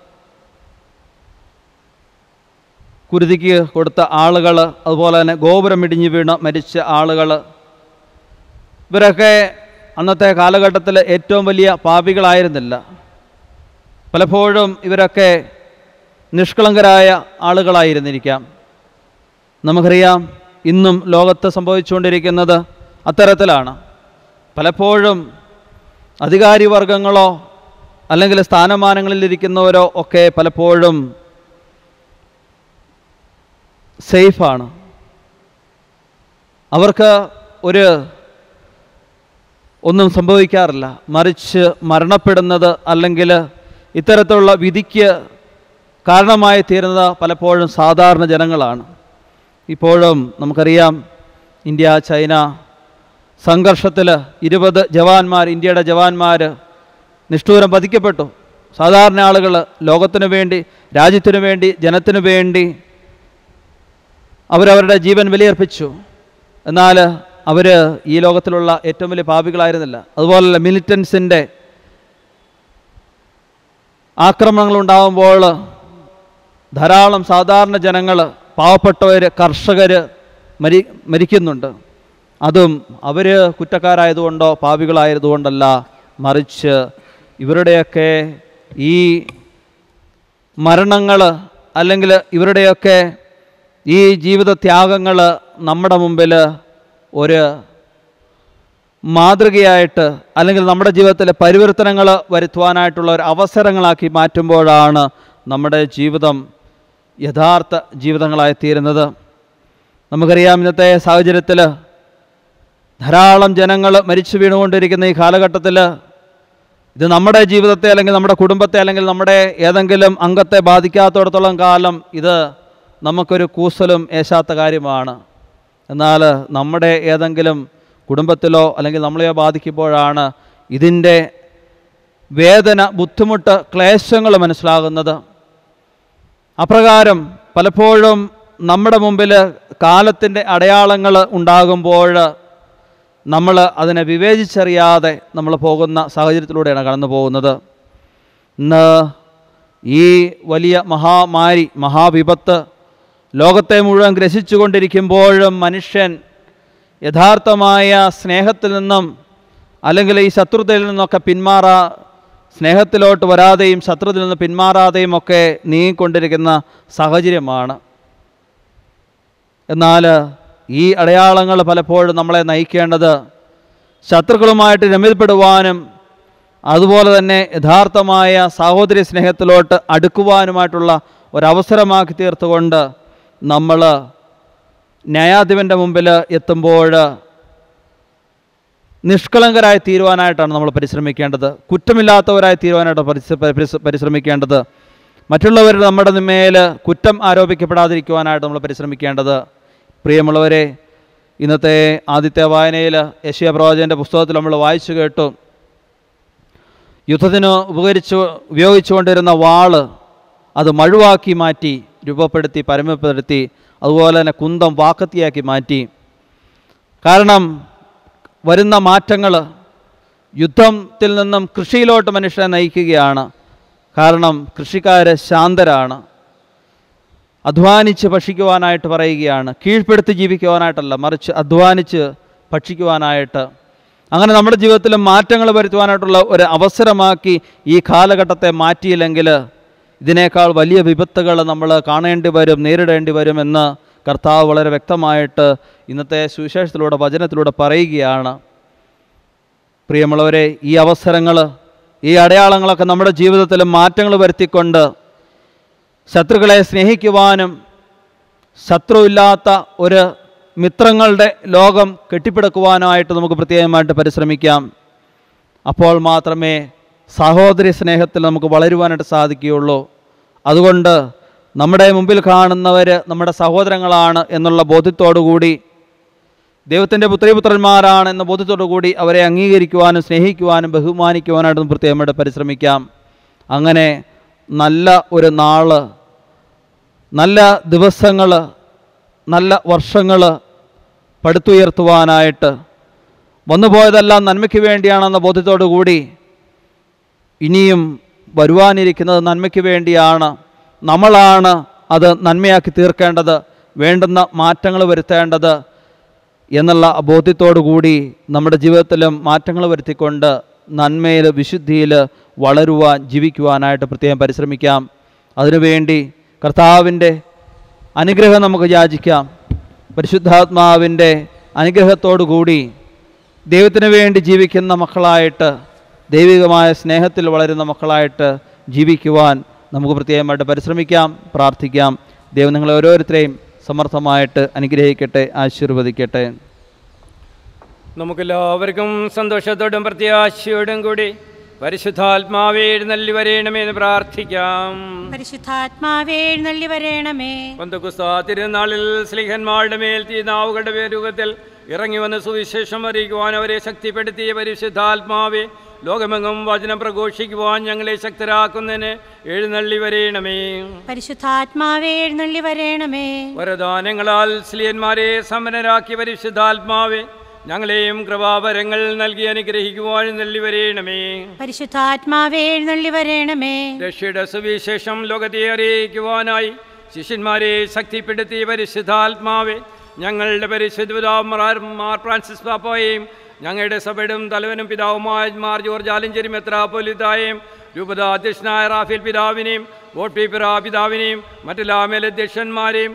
[SPEAKER 2] കുരുതിക്ക് കൊടുത്ത ആളുകൾ അതുപോലെ തന്നെ ഗോപുരം ഇടിഞ്ഞു വീണ് മരിച്ച ആളുകൾ ഇവരൊക്കെ അന്നത്തെ കാലഘട്ടത്തിൽ ഏറ്റവും വലിയ പാപികളായിരുന്നില്ല പലപ്പോഴും ഇവരൊക്കെ നിഷ്കളങ്കരായ ആളുകളായിരുന്നിരിക്കാം നമുക്കറിയാം ഇന്നും ലോകത്ത് സംഭവിച്ചുകൊണ്ടിരിക്കുന്നത് അത്തരത്തിലാണ് പലപ്പോഴും അധികാരി വർഗങ്ങളോ അല്ലെങ്കിൽ സ്ഥാനമാനങ്ങളിലിരിക്കുന്നവരോ ഒക്കെ പലപ്പോഴും സേഫാണ് അവർക്ക് ഒരു ഒന്നും സംഭവിക്കാറില്ല മറിച്ച് മരണപ്പെടുന്നത് അല്ലെങ്കിൽ ഇത്തരത്തിലുള്ള വിധിക്ക് കാരണമായി തീരുന്നത് പലപ്പോഴും സാധാരണ ജനങ്ങളാണ് ഇപ്പോഴും നമുക്കറിയാം ഇന്ത്യ ചൈന സംഘർഷത്തിൽ ഇരുപത് ജവാന്മാർ ഇന്ത്യയുടെ ജവാന്മാർ നിഷ്ഠൂരം വധിക്കപ്പെട്ടു സാധാരണ ആളുകൾ ലോകത്തിനു വേണ്ടി രാജ്യത്തിനു വേണ്ടി ജനത്തിനു വേണ്ടി അവരവരുടെ ജീവൻ ബലിയർപ്പിച്ചു എന്നാൽ അവർ ഈ ലോകത്തിലുള്ള ഏറ്റവും വലിയ പാപികളായിരുന്നില്ല അതുപോലുള്ള മിലിറ്റൻസിൻ്റെ ആക്രമണങ്ങൾ ഉണ്ടാകുമ്പോൾ ധാരാളം സാധാരണ ജനങ്ങൾ പാവപ്പെട്ടവർ കർഷകർ മരി മരിക്കുന്നുണ്ട് അതും അവർ കുറ്റക്കാരായതുകൊണ്ടോ പാപികളായതുകൊണ്ടല്ല മറിച്ച് ഇവരുടെയൊക്കെ ഈ മരണങ്ങൾ അല്ലെങ്കിൽ ഇവരുടെയൊക്കെ ഈ ജീവിത ത്യാഗങ്ങൾ നമ്മുടെ മുമ്പിൽ ഒരു മാതൃകയായിട്ട് അല്ലെങ്കിൽ നമ്മുടെ ജീവിതത്തിലെ പരിവർത്തനങ്ങൾ വരുത്തുവാനായിട്ടുള്ള ഒരു അവസരങ്ങളാക്കി മാറ്റുമ്പോഴാണ് നമ്മുടെ ജീവിതം യഥാർത്ഥ ജീവിതങ്ങളായി തീരുന്നത് നമുക്കറിയാം ഇന്നത്തെ സാഹചര്യത്തിൽ ധാരാളം ജനങ്ങൾ മരിച്ചു വീണുകൊണ്ടിരിക്കുന്ന ഈ കാലഘട്ടത്തിൽ ഇത് നമ്മുടെ ജീവിതത്തെ അല്ലെങ്കിൽ നമ്മുടെ കുടുംബത്തെ അല്ലെങ്കിൽ നമ്മുടെ ഏതെങ്കിലും അംഗത്തെ ബാധിക്കാത്തടത്തോളം കാലം ഇത് നമുക്കൊരു കൂസലും ഏശാത്ത കാര്യമാണ് എന്നാൽ നമ്മുടെ ഏതെങ്കിലും കുടുംബത്തിലോ അല്ലെങ്കിൽ നമ്മളെയോ ബാധിക്കുമ്പോഴാണ് ഇതിൻ്റെ വേദന ബുദ്ധിമുട്ട് ക്ലേശങ്ങൾ മനസ്സിലാകുന്നത് അപ്രകാരം പലപ്പോഴും നമ്മുടെ മുമ്പിൽ കാലത്തിൻ്റെ അടയാളങ്ങൾ ഉണ്ടാകുമ്പോൾ നമ്മൾ അതിനെ വിവേചിച്ചറിയാതെ നമ്മൾ പോകുന്ന സാഹചര്യത്തിലൂടെയാണ് കടന്നു പോകുന്നത് ഇന്ന് ഈ വലിയ മഹാമാരി മഹാവിപത്ത് ലോകത്തെ മുഴുവൻ ഗ്രസിച്ചുകൊണ്ടിരിക്കുമ്പോഴും മനുഷ്യൻ യഥാർത്ഥമായ സ്നേഹത്തിൽ നിന്നും അല്ലെങ്കിൽ ഈ ശത്രുതയിൽ നിന്നൊക്കെ പിന്മാറാ സ്നേഹത്തിലോട്ട് വരാതെയും ശത്രുതയിൽ നിന്ന് പിന്മാറാതെയും ഒക്കെ നീങ്ങിക്കൊണ്ടിരിക്കുന്ന സാഹചര്യമാണ് എന്നാൽ ഈ അടയാളങ്ങൾ പലപ്പോഴും നമ്മളെ നയിക്കേണ്ടത് ശത്രുക്കളുമായിട്ട് രമ്യപ്പെടുവാനും അതുപോലെ തന്നെ യഥാർത്ഥമായ സഹോദരി സ്നേഹത്തിലോട്ട് അടുക്കുവാനുമായിട്ടുള്ള ഒരവസരമാക്കി തീർത്തുകൊണ്ട് നമ്മൾ ന്യായാധിപൻ്റെ മുമ്പിൽ എത്തുമ്പോൾ നിഷ്കളങ്കരായി തീരുവാനായിട്ടാണ് നമ്മൾ പരിശ്രമിക്കേണ്ടത് കുറ്റമില്ലാത്തവരായി തീരുവാനായിട്ട് പരിശ്ര- പരിശ്ര- പരിശ്രമിക്കേണ്ടത് മറ്റുള്ളവർ നമ്മുടെ മേൽ കുറ്റം ആരോപിക്കപ്പെടാതിരിക്കുവാനായിട്ട് നമ്മൾ പരിശ്രമിക്കേണ്ടത് പ്രിയമുള്ളവരെ ഇന്നത്തെ ആദ്യത്തെ വായനയിൽ യശയ പ്രവാചകൻ്റെ പുസ്തകത്തിൽ നമ്മൾ വായിച്ചു കേട്ടു യുദ്ധത്തിന് ഉപകരിച്ചു ഉപയോഗിച്ചുകൊണ്ടിരുന്ന വാള് അത് മഴുവാക്കി മാറ്റി രൂപപ്പെടുത്തി പരമപ്പെടുത്തി അതുപോലെ തന്നെ കുന്തം വാക്കത്തിയാക്കി മാറ്റി കാരണം വരുന്ന മാറ്റങ്ങൾ യുദ്ധത്തിൽ നിന്നും കൃഷിയിലോട്ട് മനുഷ്യനെ നയിക്കുകയാണ് കാരണം കൃഷിക്കാർ ശാന്തരാണ് അധ്വാനിച്ച് ഭക്ഷിക്കുവാനായിട്ട് പറയുകയാണ് കീഴ്പ്പെടുത്തി ജീവിക്കുവാനായിട്ടല്ല മറിച്ച് അധ്വാനിച്ച് ഭക്ഷിക്കുവാനായിട്ട് അങ്ങനെ നമ്മുടെ ജീവിതത്തിൽ മാറ്റങ്ങൾ വരുത്തുവാനായിട്ടുള്ള ഒരു അവസരമാക്കി ഈ കാലഘട്ടത്തെ മാറ്റിയില്ലെങ്കിൽ ഇതിനേക്കാൾ വലിയ വിപത്തുകൾ നമ്മൾ കാണേണ്ടി വരും നേരിടേണ്ടി വരുമെന്ന് കർത്താവ് വളരെ വ്യക്തമായിട്ട് ഇന്നത്തെ സുവിശേഷത്തിലൂടെ വചനത്തിലൂടെ പറയുകയാണ് പ്രിയമുള്ളവരെ ഈ അവസരങ്ങൾ ഈ അടയാളങ്ങളൊക്കെ നമ്മുടെ ജീവിതത്തിൽ മാറ്റങ്ങൾ വരുത്തിക്കൊണ്ട് ശത്രുക്കളെ സ്നേഹിക്കുവാനും ശത്രുവില്ലാത്ത ഒരു മിത്രങ്ങളുടെ ലോകം കെട്ടിപ്പടുക്കുവാനായിട്ട് നമുക്ക് പ്രത്യേകമായിട്ട് പരിശ്രമിക്കാം അപ്പോൾ മാത്രമേ സഹോദരി സ്നേഹത്തിൽ നമുക്ക് വളരുവാനായിട്ട് സാധിക്കുകയുള്ളൂ അതുകൊണ്ട് നമ്മുടെ മുമ്പിൽ കാണുന്നവർ നമ്മുടെ സഹോദരങ്ങളാണ് എന്നുള്ള ബോധ്യത്തോടു കൂടി ദൈവത്തിൻ്റെ പുത്രിപുത്രന്മാരാണ് എന്ന ബോധ്യത്തോടു കൂടി അവരെ അംഗീകരിക്കുവാനും സ്നേഹിക്കുവാനും ബഹുമാനിക്കുവാനായിട്ട് നമുക്ക് പ്രത്യേകമായിട്ട് പരിശ്രമിക്കാം അങ്ങനെ നല്ല ഒരു നാള് നല്ല ദിവസങ്ങൾ നല്ല വർഷങ്ങൾ പടുത്തുയർത്തുവാനായിട്ട് വന്നുപോയതെല്ലാം നന്മയ്ക്ക് വേണ്ടിയാണെന്ന ബോധ്യത്തോടു കൂടി ഇനിയും വരുവാനിരിക്കുന്നത് നന്മയ്ക്ക് വേണ്ടിയാണ് നമ്മളാണ് അത് നന്മയാക്കി തീർക്കേണ്ടത് വേണ്ടുന്ന മാറ്റങ്ങൾ വരുത്തേണ്ടത് എന്നുള്ള ബോധ്യത്തോടു കൂടി നമ്മുടെ ജീവിതത്തിലും മാറ്റങ്ങൾ വരുത്തിക്കൊണ്ട് നന്മയിൽ വിശുദ്ധിയിൽ വളരുവാൻ ജീവിക്കുവാനായിട്ട് പ്രത്യേകം പരിശ്രമിക്കാം അതിനുവേണ്ടി കർത്താവിൻ്റെ അനുഗ്രഹം നമുക്ക് യാചിക്കാം പരിശുദ്ധാത്മാവിൻ്റെ അനുഗ്രഹത്തോടു കൂടി ദൈവത്തിന് വേണ്ടി ജീവിക്കുന്ന മക്കളായിട്ട് ദൈവികമായ സ്നേഹത്തിൽ വളരുന്ന മക്കളായിട്ട് ജീവിക്കുവാൻ നമുക്ക് പ്രത്യേകമായിട്ട് പരിശ്രമിക്കാം പ്രാർത്ഥിക്കാം ദൈവം നിങ്ങളെ ഓരോരുത്തരെയും സമർത്ഥമായിട്ട് അനുഗ്രഹിക്കട്ടെ ആശീർവദിക്കട്ടെ
[SPEAKER 3] നമുക്കെല്ലാവർക്കും സന്തോഷത്തോടും പ്രത്യാശയോടും കൂടി പരിശുദ്ധാത്മാവേ എഴുന്നള്ളി വരേണമെന്ന് പ്രാർത്ഥിക്കാം
[SPEAKER 1] പരിശുദ്ധാത്മാവേ എഴുന്നള്ളി വരേണമേ
[SPEAKER 3] പന്തകുസ്താ തിരുനാളിൽ സ്ലിഹന്മാരുടെ മേൽ തീനാവുകളുടെ രൂപത്തിൽ ഇറങ്ങി വന്ന് സുവിശേഷം അറിയിക്കുവാൻ അവരെ ശക്തിപ്പെടുത്തിയ പരിശുദ്ധാത്മാവെ ലോകമെങ്ങും വചനം പ്രഘോഷിക്കുവാൻ ഞങ്ങളെ ശക്തരാക്കുന്നതിന് എഴുന്നള്ളി വരേണമേ
[SPEAKER 1] പരിശുദ്ധാത്മാവേ എഴുന്നള്ളി വരേണമേ
[SPEAKER 3] വരദാനങ്ങളാൽ സ്ലിയന്മാരെ സമരരാക്കിയ പരിശുദ്ധാത്മാവെ ഞങ്ങളെയും കൃപാവരങ്ങൾ നൽകി അനുഗ്രഹിക്കുവാൻ എഴുന്നള്ളി വരേണമേ
[SPEAKER 1] പരിശുദ്ധാത്മാവേ എഴുന്നള്ളി വരേണമേ
[SPEAKER 3] രക്ഷയുടെ സുവിശേഷം ലോകത്തെ അറിയിക്കുവാനായി ശിഷ്യന്മാരെ ശക്തിപ്പെടുത്തിയ പരിശുദ്ധാത്മാവെ ഞങ്ങളുടെ പരിശുദ്ധ പിതാവുമാർ മാർ ഫ്രാൻസിസ് പാപ്പയെയും ഞങ്ങളുടെ സഭയുടെ തലവനും പിതാവുമായ മാർ ജോർജ് ആലഞ്ചേരി മെത്രാപ്പൊലിത്തായെയും രൂപതാധ്യക്ഷനായ റാഫേൽ പിതാവിനെയും വോട്ട് പിതാ പിതാവിനെയും മറ്റെല്ലാ മേലധ്യക്ഷന്മാരെയും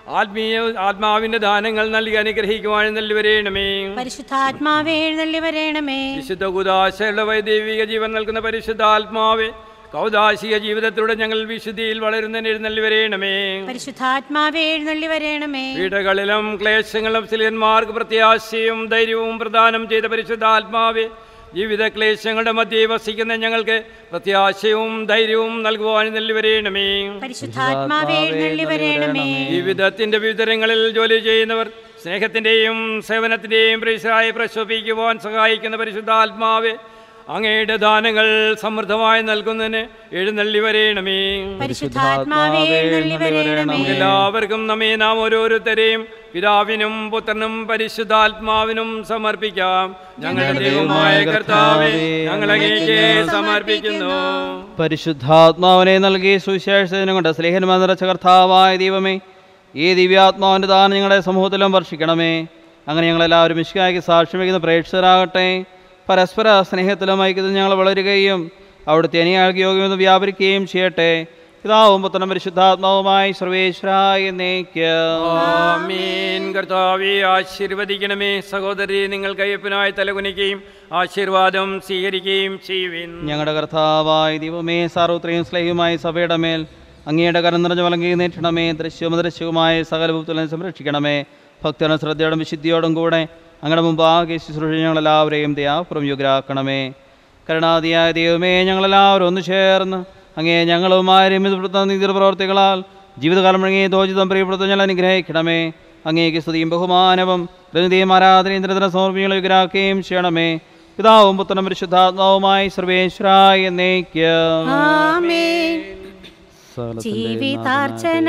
[SPEAKER 3] ആത്മീയ ആത്മാവിന്റെ ദാനങ്ങൾ നൽകി അനുഗ്രഹിക്കുവാൻ നൽവരേണമേ
[SPEAKER 1] പരിശുദ്ധാത്മാവേ എഴുന്നള്ളി വരേണമേ
[SPEAKER 3] വിശുദ്ധ കുദാശയുള്ള വൈദൈവിക ജീവൻ നൽകുന്ന പരിശുദ്ധ ആത്മാവേ കൗദാശിക ജീവിതത്തിലൂടെ ഞങ്ങൾ വിശുദ്ധിയിൽ വളരുന്നതിന് എഴുന്നള്ളി വരേണമേ
[SPEAKER 1] പരിശുദ്ധാത്മാവേ എഴുന്നള്ളി വരേണമേ
[SPEAKER 3] വീടുകളിലും ക്ലേശങ്ങളും സിലിയന്മാർക്ക് പ്രത്യാശയും ധൈര്യവും പ്രദാനം ചെയ്ത പരിശുദ്ധാത്മാവേ ജീവിത ക്ലേശങ്ങളുടെ മധ്യേ വസിക്കുന്ന ഞങ്ങൾക്ക് പ്രത്യാശയും ധൈര്യവും നൽകുവാൻ നെല്ലുവരേണമേ
[SPEAKER 1] പരിശുദ്ധാത്മാവേ എഴുന്നള്ളി വരേണമേ
[SPEAKER 3] ജീവിതത്തിന്റെ വിവിധങ്ങളിൽ ജോലി ചെയ്യുന്നവർ സ്നേഹത്തിന്റെയും സേവനത്തിന്റെയും പ്രേക്ഷരായി പ്രശോഭിക്കുവാൻ സഹായിക്കുന്ന പരിശുദ്ധാത്മാവെ അങ്ങയുടെ ദാനങ്ങൾ സമൃദ്ധമായി നൽകുന്നതിന് എഴുന്നള്ളി വരേണമേ
[SPEAKER 1] പരിശുദ്ധാത്മാവേ എഴുന്നള്ളി വരേണമേ
[SPEAKER 3] എല്ലാവർക്കും നമ്മെ നാം ഓരോരുത്തരെയും പിതാവിനും പുത്രനും പരിശുദ്ധാത്മാവിനും സമർപ്പിക്കാം ഞങ്ങളുടെ ദൈവമായ കർത്താവെ ഞങ്ങളങ്ങേക്ക് സമർപ്പിക്കുന്നു
[SPEAKER 2] പരിശുദ്ധാത്മാവിനെ നൽകി സുവിശേഷത്തിനും കൊണ്ട് സ്നേഹന്മാർ നിറച്ച കർത്താവായ ദൈവമേ ഈ ദിവ്യാത്മാവിൻ്റെ ദാനം നിങ്ങളുടെ സമൂഹത്തിലും വർഷിക്കണമേ അങ്ങനെ ഞങ്ങളെല്ലാവരും വിശ്വാക്കി സാക്ഷ്യം വയ്ക്കുന്ന പ്രേക്ഷകരാകട്ടെ പരസ്പര സ്നേഹത്തിലും ഐക്യത്തിൽ ഞങ്ങൾ വളരുകയും അവിടുത്തെ അനിയാൾക്ക് യോഗ്യമെന്ന് വ്യാപരിക്കുകയും ചെയ്യട്ടെ പിതാവും പുത്രനും പരിശുദ്ധാത്മാവുമായി സർവേശ്വരായ എന്നേക്ക്
[SPEAKER 3] ആമീൻ കർത്താവെ ആശീർവദിക്കണമേ സഹോദരി നിങ്ങൾ കയ്യപ്പനായി തലകുനിക്കുകയും ആശീർവാദം സ്വീകരിക്കുകയും ചെയ്യുവിൻ
[SPEAKER 2] ഞങ്ങളുടെ കർത്താവായ ദൈവമേ സാർവത്രയും സ്ലേഹുമായി സഭയുടെ മേൽ അങ്ങയുടെ കരം നിറഞ്ഞ വലങ്കി നേറ്റണമേ ദൃശ്യവും ദൃശ്യവുമായ സകല ഭൂത്തുകളെ സംരക്ഷിക്കണമേ ഭക്തനും ശ്രദ്ധയോടും വിശുദ്ധിയോടും കൂടെ അങ്ങയുടെ മുമ്പാകെ ശുശ്രൂഷ ഞങ്ങളെല്ലാവരെയും ദയാപുറം യോഗ്യരാക്കണമേ കരുണാദിയായ ദൈവമേ ഞങ്ങളെല്ലാവരും ഒന്ന് ചേർന്ന് അങ്ങേ ഞങ്ങളുമായി രമ്യപ്പെടുത്തുന്ന നീതി പ്രവർത്തികളാൽ ജീവിതകാലം മുഴങ്ങി ദോചിതം പ്രിയപ്പെടുത്തുന്ന ഞങ്ങൾ അനുഗ്രഹിക്കണമേ അങ്ങേക്ക് സ്തുതിയും ബഹുമാനവും പ്രതിനിധിയും ആരാധനയും നിരന്തരം സമർപ്പികളെ യോഗ്യരാക്കുകയും ചെയ്യണമേ പിതാവും പുത്രനും പരിശുദ്ധാത്മാവുമായി സർവേശ്വരായ എന്നേക്ക്
[SPEAKER 1] ആമേൻ ജീവിതാർച്ചന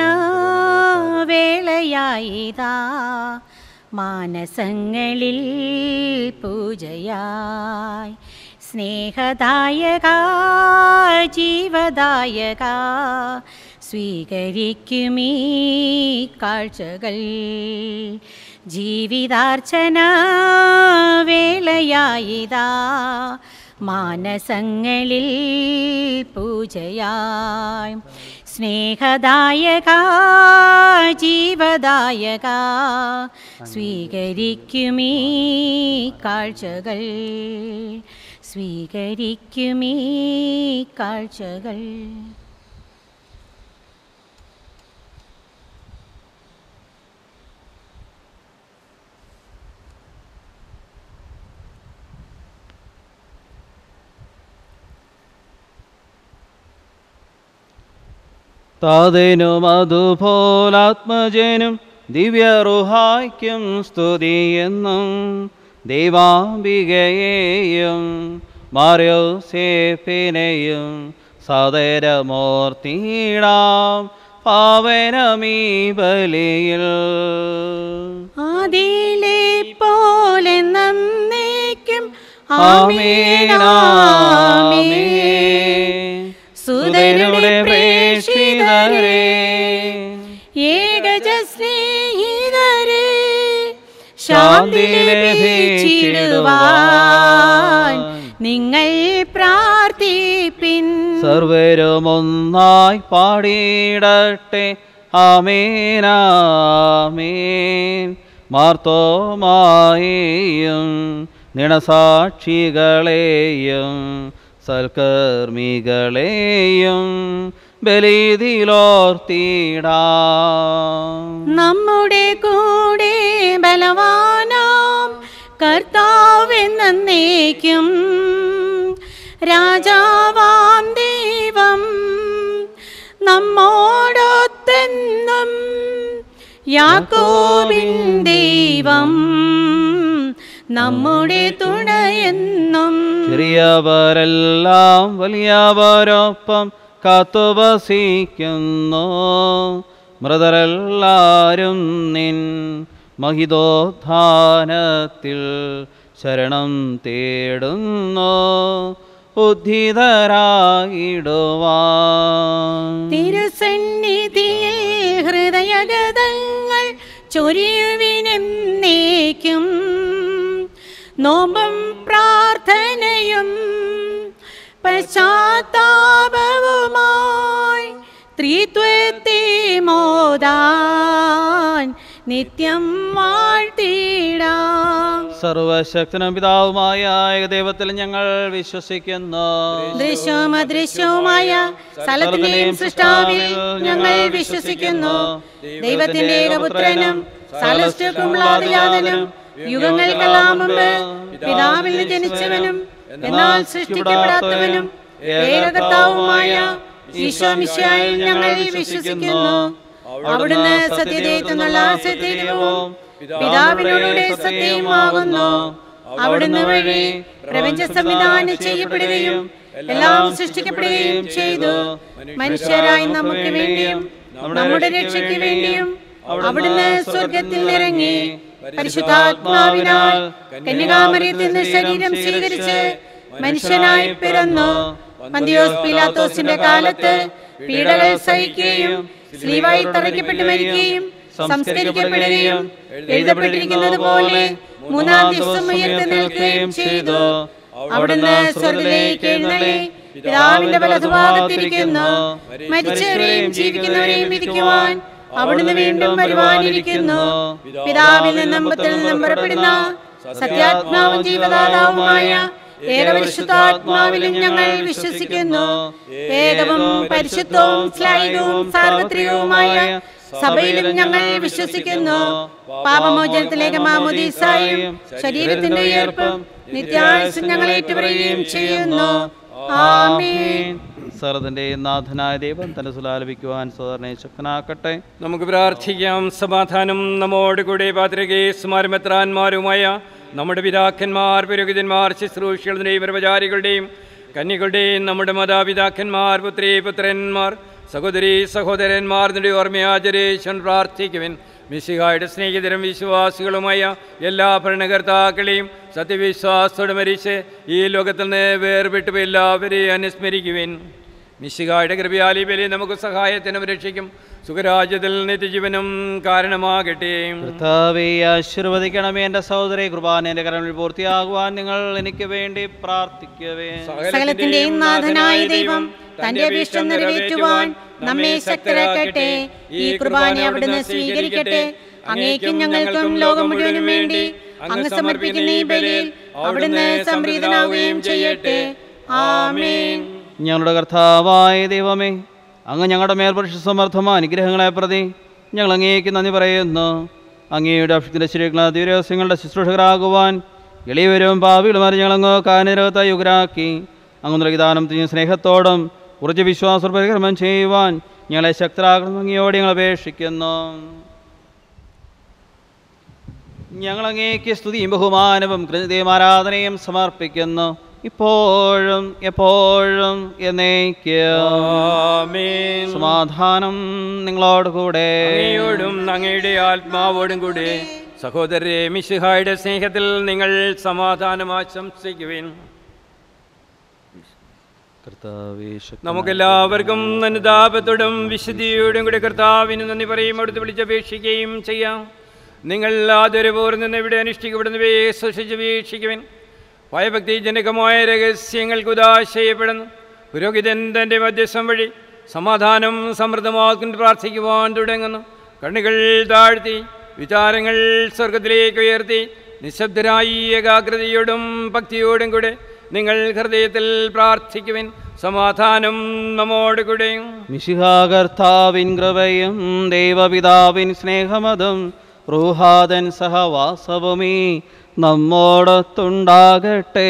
[SPEAKER 1] വേളയായിതാ മാനസങ്ങളിൽ പൂജയായി സ്നേഹദായക ജീവദായക സ്വീകരിക്കുമീ കാഴ്ചകൾ ജീവിതാർച്ചന വേളയായിതാ മാനസങ്ങളിൽ പൂജയായി സ്നേഹദായക ജീവദായക സ്വീകരിക്കുമീ കാഴ്ചകൾ സ്വീകരിക്കുമീ കാഴ്ചകൾ
[SPEAKER 2] താതേനും അതുപോലാത്മജനും ദിവ്യറുഹായ്ക്കും സ്തുതിയെന്നും ദൈവാംബികയെയും മാറിയോസേഫിനെയും സദരമോർത്തിടാം പാവനമീ ബലിയിൽ
[SPEAKER 1] ആദിയിലെ പോലെ നന്നേക്കും സുതരുടെ പ്രേക്ഷിതരെ ഏകജ സ്നേഹിതരെ ശാന്തി ലഭിച്ചിടുവാൻ നിങ്ങൾ പ്രാർത്ഥിപ്പിൻ
[SPEAKER 2] സർവരും ഒന്നായി പാടിയിടട്ടെ ആമേനാമേൻ മാർത്തോമായെയും നിണസാക്ഷികളെയും സൽക്കർമ്മികളെയും ബലിതിലോർത്തിടാം
[SPEAKER 1] നമ്മുടെ കൂടെ ബലവാനാം കർത്താവെന്നേക്കും രാജാവാം ദൈവം നമ്മോടൊത്തെന്നും യാക്കോബിൻ ദൈവം നമ്മുടെ തുണയെന്നും
[SPEAKER 2] ചെറിയവരെല്ലാം വലിയവരൊപ്പം കാത്തുവസിക്കുന്നു മൃതരെല്ലാരും നിൻ മഹിതോത്ഥാനത്തിൽ ശരണം തേടുന്നു ഉദ്ധിതരായിടുവാൻ
[SPEAKER 1] തിരുസന്നിധിയിൽ ഹൃദയഗതങ്ങൾ ചൊരിയുവിനെന്നേക്കും നോമ്പും പ്രാർത്ഥനയും പശ്ചാത്താപവുമായി ത്രിത്വത്തെ മോദാൻ നിത്യം വാഴ്ത്തിടാം
[SPEAKER 2] സർവശക്തനും പിതാവുമായ ഏകദൈവത്തിൽ ഞങ്ങൾ വിശ്വസിക്കുന്നു
[SPEAKER 1] ദൃശ്യവും അദൃശ്യവുമായ സ്ഥലത്തിന്റെയും സൃഷ്ടാവിൽ ഞങ്ങൾ വിശ്വസിക്കുന്നു ദൈവത്തിന്റെ ഏകപുത്രനും സലസ്റ്റുക്കുമുള്ളാതിജാതനും യുഗങ്ങൾക്കെല്ലാം മുമ്പ് പിതാവിൽ നിന്ന് ജനിച്ചവനും എന്നാൽ സൃഷ്ടിക്കപ്പെടാത്തവനും ഏകകർത്താവുമായ ഈശോ മിശിഹായിൽ ഞങ്ങൾ വിശ്വസിക്കുന്നു അവിടുന്ന് സത്യദൈവത്തിനുള്ള സത്യദൈവവും പിതാവിനോടുകൂടെ സത്യവുമാകുന്നു അവിടുന്ന് വഴി പ്രപഞ്ച സംവിധാനം ചെയ്യപ്പെടുകയും എല്ലാം സൃഷ്ടിക്കപ്പെടുകയും ചെയ്തു മനുഷ്യരായി നമുക്ക് വേണ്ടിയും നമ്മുടെ രക്ഷയ്ക്ക് വേണ്ടിയും അവിടുന്ന് സ്വർഗത്തിൽ ഇറങ്ങി പരിശുദ്ധാത്മാവിനാൽ കന്യകാമറിയത്തിൽ നിന്ന് ശരീരം സ്വീകരിച്ച് മനുഷ്യനായി പിറന്നു മന്ദിയോസ് പിലാത്തോസിന്റെ കാലത്ത് പീഡകൾ സഹിക്കുകയും സ്ലീവായി തറയ്ക്കപ്പെട്ട് മരിക്കുകയും സംസ്കരിക്കപ്പെടുകയും എഴുതപ്പെട്ടിരിക്കുന്നത് പോലെ മൂന്നാം ദിവസം ഉയർത്തെഴുന്നേൽക്കുകയും ചെയ്തു അവിടുന്ന് സ്വർഗത്തിലേക്ക് എഴുന്നള്ളി പിതാവിന്റെ വലതുഭാഗത്തിരിക്കുന്നു മരിച്ചവരെയും ജീവിക്കുന്നവരെയും വിധിക്കുവാൻ അവിടുന്ന് വീണ്ടും വരുവാനിരിക്കുന്നു പിതാവിൽ നിന്നും പുത്രനിൽ നിന്നും പുറപ്പെടുന്ന സത്യാത്മാവും ജീവദാതാവുമായ ഏകപരിശുദ്ധാത്മാവിലും ഞങ്ങൾ വിശ്വസിക്കുന്നു ഏകവും പരിശുദ്ധവും ശ്ലൈകവും സാർവത്രികവുമായ സഭയിലും ഞങ്ങൾ വിശ്വസിക്കുന്നു പാപമോചനത്തിലേക്ക് മാമുദീസായും ശരീരത്തിന്റെ ഉയർപ്പും നിത്യായുസും ഞങ്ങൾ ഏറ്റുപറയുകയും ചെയ്യുന്നു ആമേൻ
[SPEAKER 2] സർവത്തിന്റെ നാഥനായ ദൈവം തന്റെ സുലാലപിക്കുവാൻ സോദരനെ ശക്തനാക്കട്ടെ
[SPEAKER 3] നമുക്ക് പ്രാർത്ഥിക്കാം സമാധാനം നമ്മോട് കൂടെ പാത്രകേസുമാരും നമ്മുടെ പിതാക്കന്മാർ പുരോഹിതന്മാർ ശുശ്രൂഷികളുടെയും പ്രവചാരികളുടെയും കന്യകളുടെയും നമ്മുടെ മാതാപിതാക്കന്മാർ പുത്രി പുത്രന്മാർ സഹോദരി സഹോദരന്മാർ നിന്റെ ഓർമ്മയാചരേശൻ പ്രാർത്ഥിക്കുവൻ മിശിഹായുടെ സ്നേഹിതരും വിശ്വാസികളുമായ എല്ലാ ഭരണകർത്താക്കളെയും സത്യവിശ്വാസത്തോടെ മരിച്ച് ഈ ലോകത്തിൽ നിന്ന് വേർപെട്ടു എല്ലാവരെയും അനുസ്മരിക്കുവിൻ മിശിഹായുടെ കൃപയാലി ബലി നമുക്ക് സഹായത്തിനും രക്ഷിക്കും സുഖരാജ്യത്തിൽ നിത്യജീവനും കാരണമാകട്ടെ
[SPEAKER 2] കർത്താവെ ആശീർവദിക്കണമേ എൻ്റെ സഹോദരി കുർബാനയുടെ കരങ്ങളിൽ പൂർത്തിയാകുവാൻ നിങ്ങൾ എനിക്ക് വേണ്ടി പ്രാർത്ഥിക്കവേ
[SPEAKER 1] സകലത്തിന്റെയും നാഥനായ ദൈവം തന്റെ അഭീഷ്ടം നിറവേറ്റുവാൻ നമ്മെ ശക്തരാക്കട്ടെ ഈ കുർബാന അവിടുന്ന് സ്വീകരിക്കട്ടെ അങ്ങേക്കും ഞങ്ങൾക്കും ലോകം മുഴുവനും വേണ്ടി അങ്ങ് സമർപ്പിക്കുന്ന ഈ ബലിയിൽ അവിടുന്ന് സംപ്രീതനാവുകയും ചെയ്യട്ടെ ആമേൻ
[SPEAKER 2] ഞങ്ങളുടെ കർത്താവായ ദൈവമേ അങ്ങ് ഞങ്ങളുടെ മേൽപുരുഷ സമർത്ഥമായ അനുഗ്രഹങ്ങളെ പ്രതി ഞങ്ങൾ അങ്ങേക്ക് നന്ദി പറയുന്നു അങ്ങയുടെ അഭിഷത്തിൻ്റെ ശരികള ദിവരഹസ്യങ്ങളുടെ ശുശ്രൂഷകരാകുവാൻ എളിയവരും പാവികളുമാരും ഞങ്ങളങ്ങ് കാനരകത്ത യുഗരാക്കി അങ്ങ് നൽകി ദാനം തിരിഞ്ഞ സ്നേഹത്തോടും ഉറച്ച വിശ്വാസ പരിക്രമം ചെയ്യുവാൻ ഞങ്ങളെ ശക്തരാകണം അങ്ങയോട് ഞങ്ങൾ അപേക്ഷിക്കുന്നു ഞങ്ങൾ അങ്ങേക്ക് സ്തുതിയും ബഹുമാനവും കൃതയും ആരാധനയും സമർപ്പിക്കുന്നു ഇപ്പോഴും എപ്പോഴും എന്നേക്കും
[SPEAKER 3] ആമേൻ
[SPEAKER 2] സമാധാനം നിങ്ങളോട് കൂടെ
[SPEAKER 3] അങ്ങയോടും അങ്ങയുടെ ആത്മാവോടും കൂടി സഹോദരരെ മിശിഹായുടെ സ്നേഹത്തിൽ നിങ്ങൾ സമാധാനം ആശംസിക്കുവിൻ
[SPEAKER 2] കർത്താവേ, ശക്തനായ
[SPEAKER 3] നമുക്കെല്ലാവർക്കും അനുതാപത്തോടും വിശുദ്ധിയോടും കൂടി കർത്താവിന് നന്ദി പറയും അവിടുത്തെ വിളിച്ചപേക്ഷിക്കുകയും ചെയ്യാം നിങ്ങൾ ആദരപൂർവ്വം നിന്ന് ഇവിടെ അനുഷ്ഠിക്കപ്പെടുന്നവയെ സൂക്ഷിച്ച് വീക്ഷിക്കുവിൻ ഭയഭക്തി ജനകമായ രഹസ്യങ്ങൾക്ക് ഉദാശയപ്പെടുന്നു പുരോഹിതൻ തൻ്റെ മധ്യസ്ഥം വഴി സമാധാനം സമൃദ്ധമാക്കി പ്രാർത്ഥിക്കുവാൻ തുടങ്ങുന്നു കണ്ണുകൾ താഴ്ത്തി വിചാരങ്ങൾ സ്വർഗത്തിലേക്ക് ഉയർത്തി നിശബ്ദരായി ഏകാഗ്രതയോടും ഭക്തിയോടും കൂടെ നിങ്ങൾ ഹൃദയത്തിൽ പ്രാർത്ഥിക്കുവിൻ സമാധാനം നമ്മോട് കൂടെ
[SPEAKER 2] മിശിഹാകർത്താവിൻ കൃപയും ദൈവപിതാവിൻ സ്നേഹമതും റൂഹാദൻ സഹവാസവുമീ നമ്മോടൊത്തുണ്ടാകട്ടെ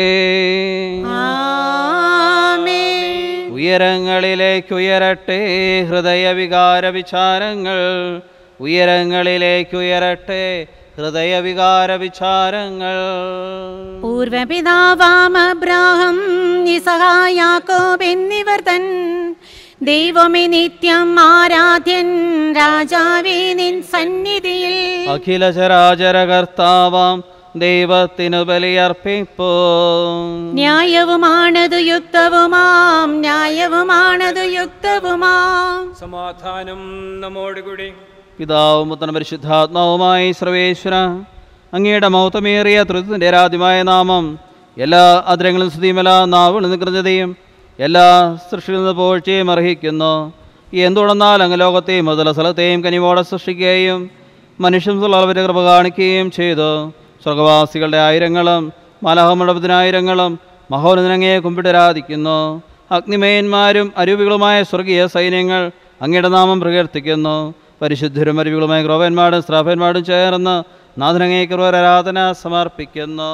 [SPEAKER 1] ആമേൻ
[SPEAKER 2] ഉയരങ്ങളിലേക്ക് ഉയരട്ടെ ഹൃദയവികാര വിചാരങ്ങൾ ഉയരങ്ങളിലേക്ക് ഉയരട്ടെ ഹൃദയവികാര വിചാരങ്ങൾ
[SPEAKER 1] പൂർവപിതാവാം അബ്രാഹം നിസഹായാക്കോബ് എന്നിവർ തൻ ദൈവമേ നിത്യം ആരാധ്യൻ രാജാവേ നിൻ സന്നിധിയിൽ
[SPEAKER 2] അഖില ചരാചര കർത്താവാം ദൈവത്തിനു ബലിയർപ്പിപ്പോ
[SPEAKER 1] ന്യായവുമാണതു യുക്തവുമാം ന്യായവുമാണതു യുക്തവുമാം
[SPEAKER 3] സമാധാനം നമ്മോട് കൂടി
[SPEAKER 2] പിതാവും പുത്രനും പരിശുദ്ധാത്മാവുമായി സർവേശ്വര അങ്ങയുടെ മൗത്തമേറിയ തൃത്വത്തിൻ്റെ രാജ്യമായ നാമം എല്ലാ അതിരങ്ങളും സ്തുതിയും എല്ലാ നാവുകളും നികൃതയും എല്ലാ സൃഷ്ടിയിൽ നിന്ന് പോഴ്ചയും അർഹിക്കുന്നു എന്തുടർന്നാൽ അങ്ങ് ലോകത്തെയും മുതല സ്ഥലത്തെയും കനിവോടെ സൃഷ്ടിക്കുകയും മനുഷ്യൻ സുള്ളവരെ കൃപ കാണിക്കുകയും ചെയ്തു സ്വർഗവാസികളുടെ ആയിരങ്ങളും മലഹമണ്ഡപത്തിനായിരങ്ങളും മഹോന്നതനങ്ങയെ കുമ്പിടരാധിക്കുന്നു അഗ്നിമയന്മാരും അരൂപികളുമായ സ്വർഗീയ സൈന്യങ്ങൾ അങ്ങയുടെ നാമം പ്രകീർത്തിക്കുന്നു പരിശുദ്ധരും അരുവികളുമായ ക്രോവന്മാരും സ്രാഫന്മാരും ചേർന്ന് നാഥനങ്ങേക്ക് ആരാധന സമർപ്പിക്കുന്നു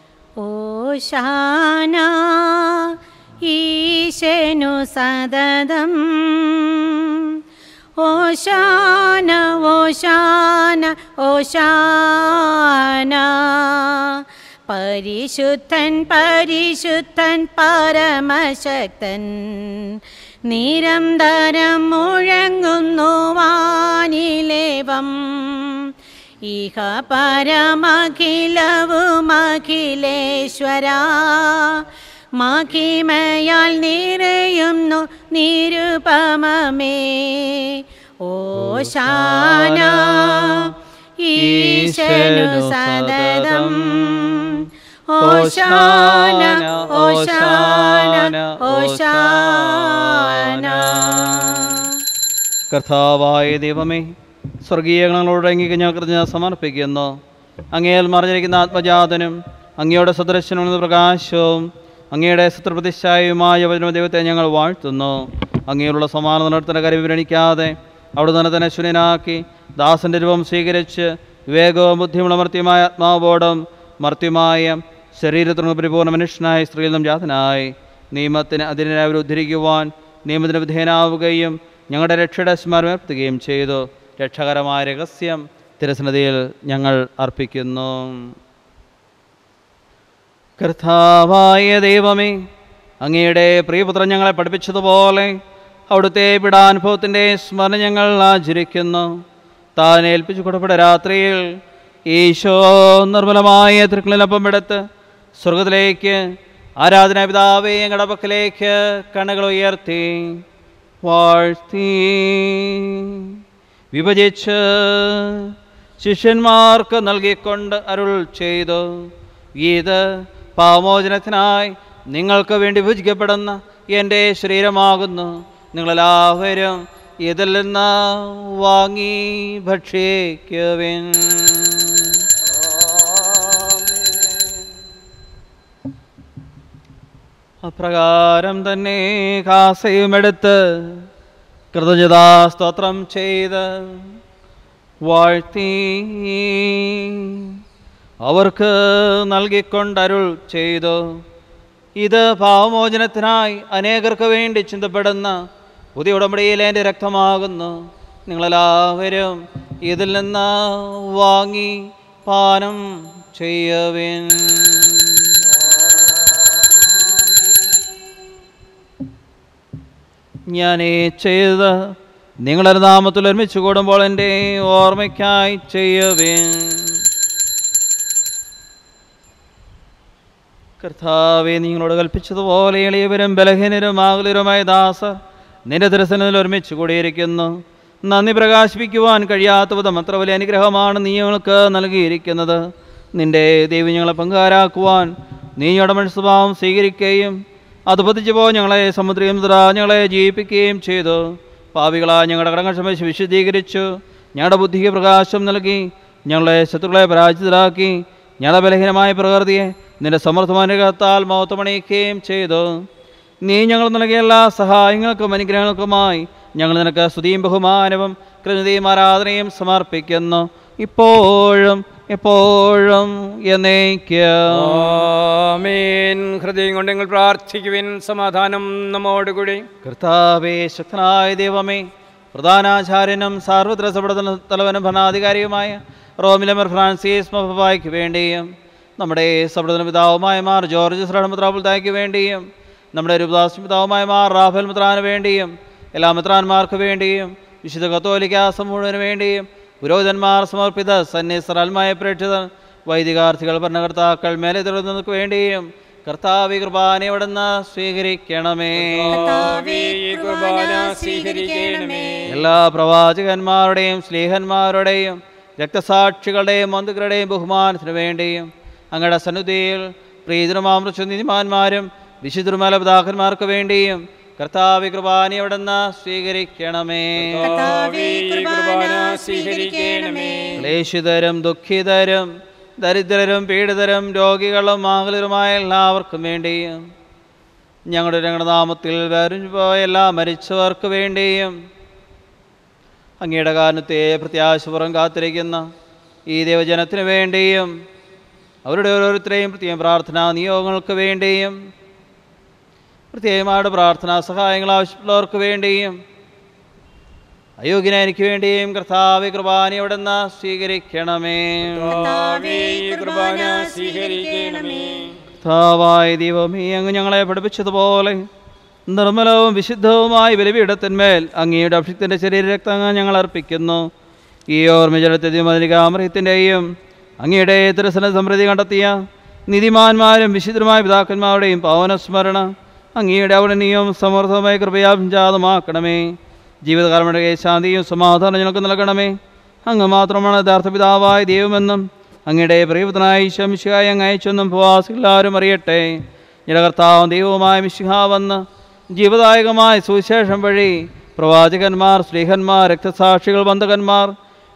[SPEAKER 1] ഓശാന ഈശനു സതതം ഓശാന ഓശാന ഓശാന പരിശുദ്ധൻ പരിശുദ്ധൻ പരമശക്തൻ നിരന്തരം മുഴങ്ങുന്നു വാനിലേവം ഇഹ പരമഖിലവുമഖിലേശ്വര മഹിമയാൽ നിറയുന്നു നിരുപമമേ ഓശാന ഈശനു സതതം ഓശാന ഓശാന ഓശാന
[SPEAKER 2] കർത്താവായ ദൈവമേ സ്വർഗീയങ്ങളോട് അങ്ങേക്ക് ഞാൻ കൃതജ്ഞത സമർപ്പിക്കുന്നു അങ്ങയിൽ മറിഞ്ഞിരിക്കുന്ന ആത്മജാതനും അങ്ങയുടെ സദൃശനും പ്രകാശവും അങ്ങയുടെ ശത്രുപ്രതിഷ്ഠായുമായ വചന ദൈവത്തെ ഞങ്ങൾ വാഴ്ത്തുന്നു അങ്ങനെയുള്ള സമാന നടത്തുന്ന കരി വിവരണിക്കാതെ അവിടെ തന്നെ തന്നെ ശൂന്യനാക്കി ദാസന്റെ രൂപം സ്വീകരിച്ച് വിവേകവും ബുദ്ധിമുളമർത്തിയുമായ ആത്മാവോടും മർത്യമായ ശരീരത്തിനു പരിപൂർണ്ണ മനുഷ്യനായി സ്ത്രീയിൽ നിന്നും ജാതനായി നിയമത്തിന് അതിനെ അവർ ഉദ്ധരിക്കുവാൻ നിയമത്തിന് വിധേയനാവുകയും ഞങ്ങളുടെ രക്ഷയുടെ സ്മരണപ്പെടുത്തുകയും ചെയ്തു രക്ഷകരമായ രഹസ്യം തിരസ്നതയിൽ ഞങ്ങൾ അർപ്പിക്കുന്നു കർത്താവായ ദൈവമേ അങ്ങയുടെ പ്രിയപുത്രൻ ഞങ്ങളെ പഠിപ്പിച്ചതുപോലെ അവിടുത്തെ പിടാനുഭവത്തിൻ്റെ സ്മരണ ഞങ്ങൾ ആചരിക്കുന്നു താൻ ഏൽപ്പിച്ചു കൊടുപ്പെട്ട രാത്രിയിൽ ഈശോ നിർമ്മലമായ തൃക്കളിലൊപ്പം എടുത്ത് സ്വർഗത്തിലേക്ക് ആരാധനാ പിതാവേ ഞങ്ങളുടെ പക്കലേക്ക് കണ്ണുകൾ ഉയർത്തി വാഴ്ത്തി വിഭജിച്ച് ശിഷ്യന്മാർക്ക് നൽകിക്കൊണ്ട് അരുൾ ചെയ്തു ഇത് പാമോചനത്തിനായി നിങ്ങൾക്ക് വേണ്ടി വിഭജിക്കപ്പെടുന്ന എൻ്റെ ശരീരമാകുന്നു നിങ്ങളെല്ലാവരും ഇതിൽ നിന്ന് വാങ്ങി ഭക്ഷിക്കുവിൻ അപ്രകാരം തന്നെ കാസയുമെടുത്ത് കൃതജ്ഞതാ സ്തോത്രം ചെയ്ത് വാഴ്ത്തി അവർക്ക് നൽകിക്കൊണ്ടരുൾ ചെയ്തു ഇത് പാവമോചനത്തിനായി അനേകർക്ക് വേണ്ടി ചിന്തപ്പെടുന്ന പുതിയ ഉടമ്പടിയിലെ എൻ്റെ രക്തമാകുന്നു നിങ്ങളെല്ലാവരും ഇതിൽ നിന്ന് വാങ്ങി പാനം ചെയ്യവിൻ ഞാൻ ഈ ചെയ്ത് നിങ്ങളുടെ നാമത്തിൽ ഒരുമിച്ച് കൂടുമ്പോൾ എൻ്റെ ഓർമ്മയ്ക്കായി ചെയ്യവിൻ കർത്താവെ നിങ്ങളോട് കൽപ്പിച്ചതുപോലെ എളിയവരും ബലഹീനരും ആകുലരുമായ ദാസർ നിന്റെ ദർശനത്തിൽ ഒരുമിച്ച് കൂടിയിരിക്കുന്നു നന്ദി പ്രകാശിപ്പിക്കുവാൻ കഴിയാത്ത വിധം അത്ര വലിയ അനുഗ്രഹമാണ് നീ ഞങ്ങൾക്ക് നൽകിയിരിക്കുന്നത് നിന്റെ ദൈവം ഞങ്ങളെ പങ്കാരാക്കുവാൻ നീ ഞങ്ങളുടെ മനുഷ്യ സ്വഭാവം സ്വീകരിക്കുകയും അത് പതിച്ചു പോ ഞങ്ങളെ സമുദ്രം ഞങ്ങളെ ജീവിപ്പിക്കുകയും ചെയ്തു പാവികളാ ഞങ്ങളുടെ കടങ്ങൾ ക്ഷമിച്ച് വിശുദ്ധീകരിച്ചു ഞങ്ങളുടെ ബുദ്ധിക്ക് പ്രകാശം നൽകി ഞങ്ങളെ ശത്രുക്കളെ പരാജിതരാക്കി ഞങ്ങളുടെ ബലഹീനമായ പ്രകൃതിയെ നിന്റെ സമർത്ഥമായ കത്താൽ മൗത്തമണിയിക്കുകയും ചെയ്തു നീ ഞങ്ങൾ നൽകിയ എല്ലാ സഹായങ്ങൾക്കും അനുഗ്രഹങ്ങൾക്കുമായി ഞങ്ങൾ നിനക്ക് സ്തുതിയും ബഹുമാനവും കൃതിയും ആരാധനയും സമർപ്പിക്കുന്നു ഇപ്പോഴും എപ്പോഴും എന്നേക്കും
[SPEAKER 3] ആമേൻ ഹൃദയം കൊണ്ട് നിങ്ങൾ പ്രാർത്ഥിക്കുവിൻ സമാധാനം നമ്മോടുകൂടി
[SPEAKER 2] കർത്താവേ ശക്തനായ ദൈവമേ പ്രധാനാചാര്യനും സാർവത്ര സഭട തലവനും ഭരണാധികാരിയുമായ റോമിലമർ ഫ്രാൻസിസ് മഫായ്ക്ക് വേണ്ടിയും നമ്മുടെ സഭടന പിതാവുമായ മാർ ജോർജ് ശ്രേണമുദ്രാപുൽത്തായ്ക്ക് വേണ്ടിയും നമ്മുടെ രൂപദാസ് പിതാവുമായ മാർ റാഫേൽ മുദ്രാന് വേണ്ടിയും എല്ലാ മിത്രാന്മാർക്ക് വേണ്ടിയും വിശുദ്ധ കത്തോലിക്ക സമൂഹത്തിന് വേണ്ടിയും പുരോഹിതന്മാർ സമർപ്പിത സന്യസ്തരാൽമായ പ്രേക്ഷിതർ വൈദികാർത്ഥികൾ ഭരണകർത്താക്കൾ മേലെ തുടർന്നവർക്ക് വേണ്ടിയും കർത്താവി കൃപാനെ അവിടുന്ന് സ്വീകരിക്കണമേ
[SPEAKER 3] കർത്താവേ, ഈ കുർബാന സ്വീകരിക്കണമേ
[SPEAKER 2] എല്ലാ പ്രവാചകന്മാരുടെയും സ്നേഹന്മാരുടെയും രക്തസാക്ഷികളുടെയും മന്ത്രികളുടെയും ബഹുമാനത്തിനു വേണ്ടിയും അങ്ങയുടെ സന്നിധിയിൽ പ്രീതനുമാമൃച്ച നീതിമാന്മാരും വിശുദ്ധരുമാല പിതാക്കന്മാർക്ക് വേണ്ടിയും കർത്താവ് കൃപാനി അവിടുന്ന് സ്വീകരിക്കണമേ
[SPEAKER 1] കർത്താവേ,
[SPEAKER 3] ഈ കുർബാന സ്വീകരിക്കണമേ
[SPEAKER 2] ക്ലേശിതരും ദുഃഖിതരും ദരിദ്രരും പീഡിതരും രോഗികളും ആകുലരുമായ എല്ലാവർക്കും വേണ്ടിയും ഞങ്ങളുടെ ഞങ്ങളുടെ നാമത്തിൽ വരഞ്ഞു പോയ എല്ലാ മരിച്ചവർക്ക് വേണ്ടിയും അങ്ങയുടെ കാരണത്തെ പ്രത്യാശപുറം കാത്തിരിക്കുന്ന ഈ ദേവജനത്തിന് വേണ്ടിയും അവരുടെ ഓരോരുത്തരെയും പ്രത്യേകം പ്രാർത്ഥനാ നിയോഗങ്ങൾക്ക് വേണ്ടിയും പ്രത്യേകമായിട്ട് പ്രാർത്ഥനാ സഹായങ്ങൾ ആവശ്യമുള്ളവർക്ക് വേണ്ടിയും അയോഗ്യന എനിക്ക് വേണ്ടിയും കർത്താവ് കൃപാനി അവിടുന്ന് സ്വീകരിക്കണമേ
[SPEAKER 3] കർത്താവേ, ഈ കുർബാന സ്വീകരിക്കണമേ
[SPEAKER 2] കർത്താവായ ദൈവമേ അങ്ങ് ഞങ്ങളെ പഠിപ്പിച്ചതുപോലെ നിർമ്മലവും വിശുദ്ധവുമായ ബലിപീഠത്തിന്മേൽ അങ്ങയുടെ അഭിഷിക്തൻ്റെ ശരീരരക്തങ്ങൾ ഞങ്ങൾ അർപ്പിക്കുന്നു ഈ ഓർമ്മജലത്തെയും മതിരികാമറിയത്തിൻ്റെയും അങ്ങയുടെ തിരസന സമൃദ്ധി കണ്ടെത്തിയ നിധിമാന്മാരും വിശുദ്ധരുമായ പിതാക്കന്മാരുടെയും പവനസ്മരണ അങ്ങയുടെ ഔടനീയവും സമർത്ഥമായ കൃപയാഭിജാതമാക്കണമേ ജീവിതകാലമുടെ ശാന്തിയും സമാധാനം ഞങ്ങൾക്ക് നൽകണമേ അങ്ങ് മാത്രമാണ് യഥാർത്ഥ പിതാവായ ദൈവമെന്നും അങ്ങയുടെ പ്രിയപുത്രനായ ശംശിഹായി അങ്ങ് അയച്ചെന്നും പ്രവാസികളാരും അറിയട്ടെ ഞങ്ങളുടെ കർത്താവും ദൈവവുമായ മിശിഹ വന്ന് ജീവദായകമായ സുവിശേഷം വഴി പ്രവാചകന്മാർ സ്ത്രീഹന്മാർ രക്തസാക്ഷികൾ ബന്ധകന്മാർ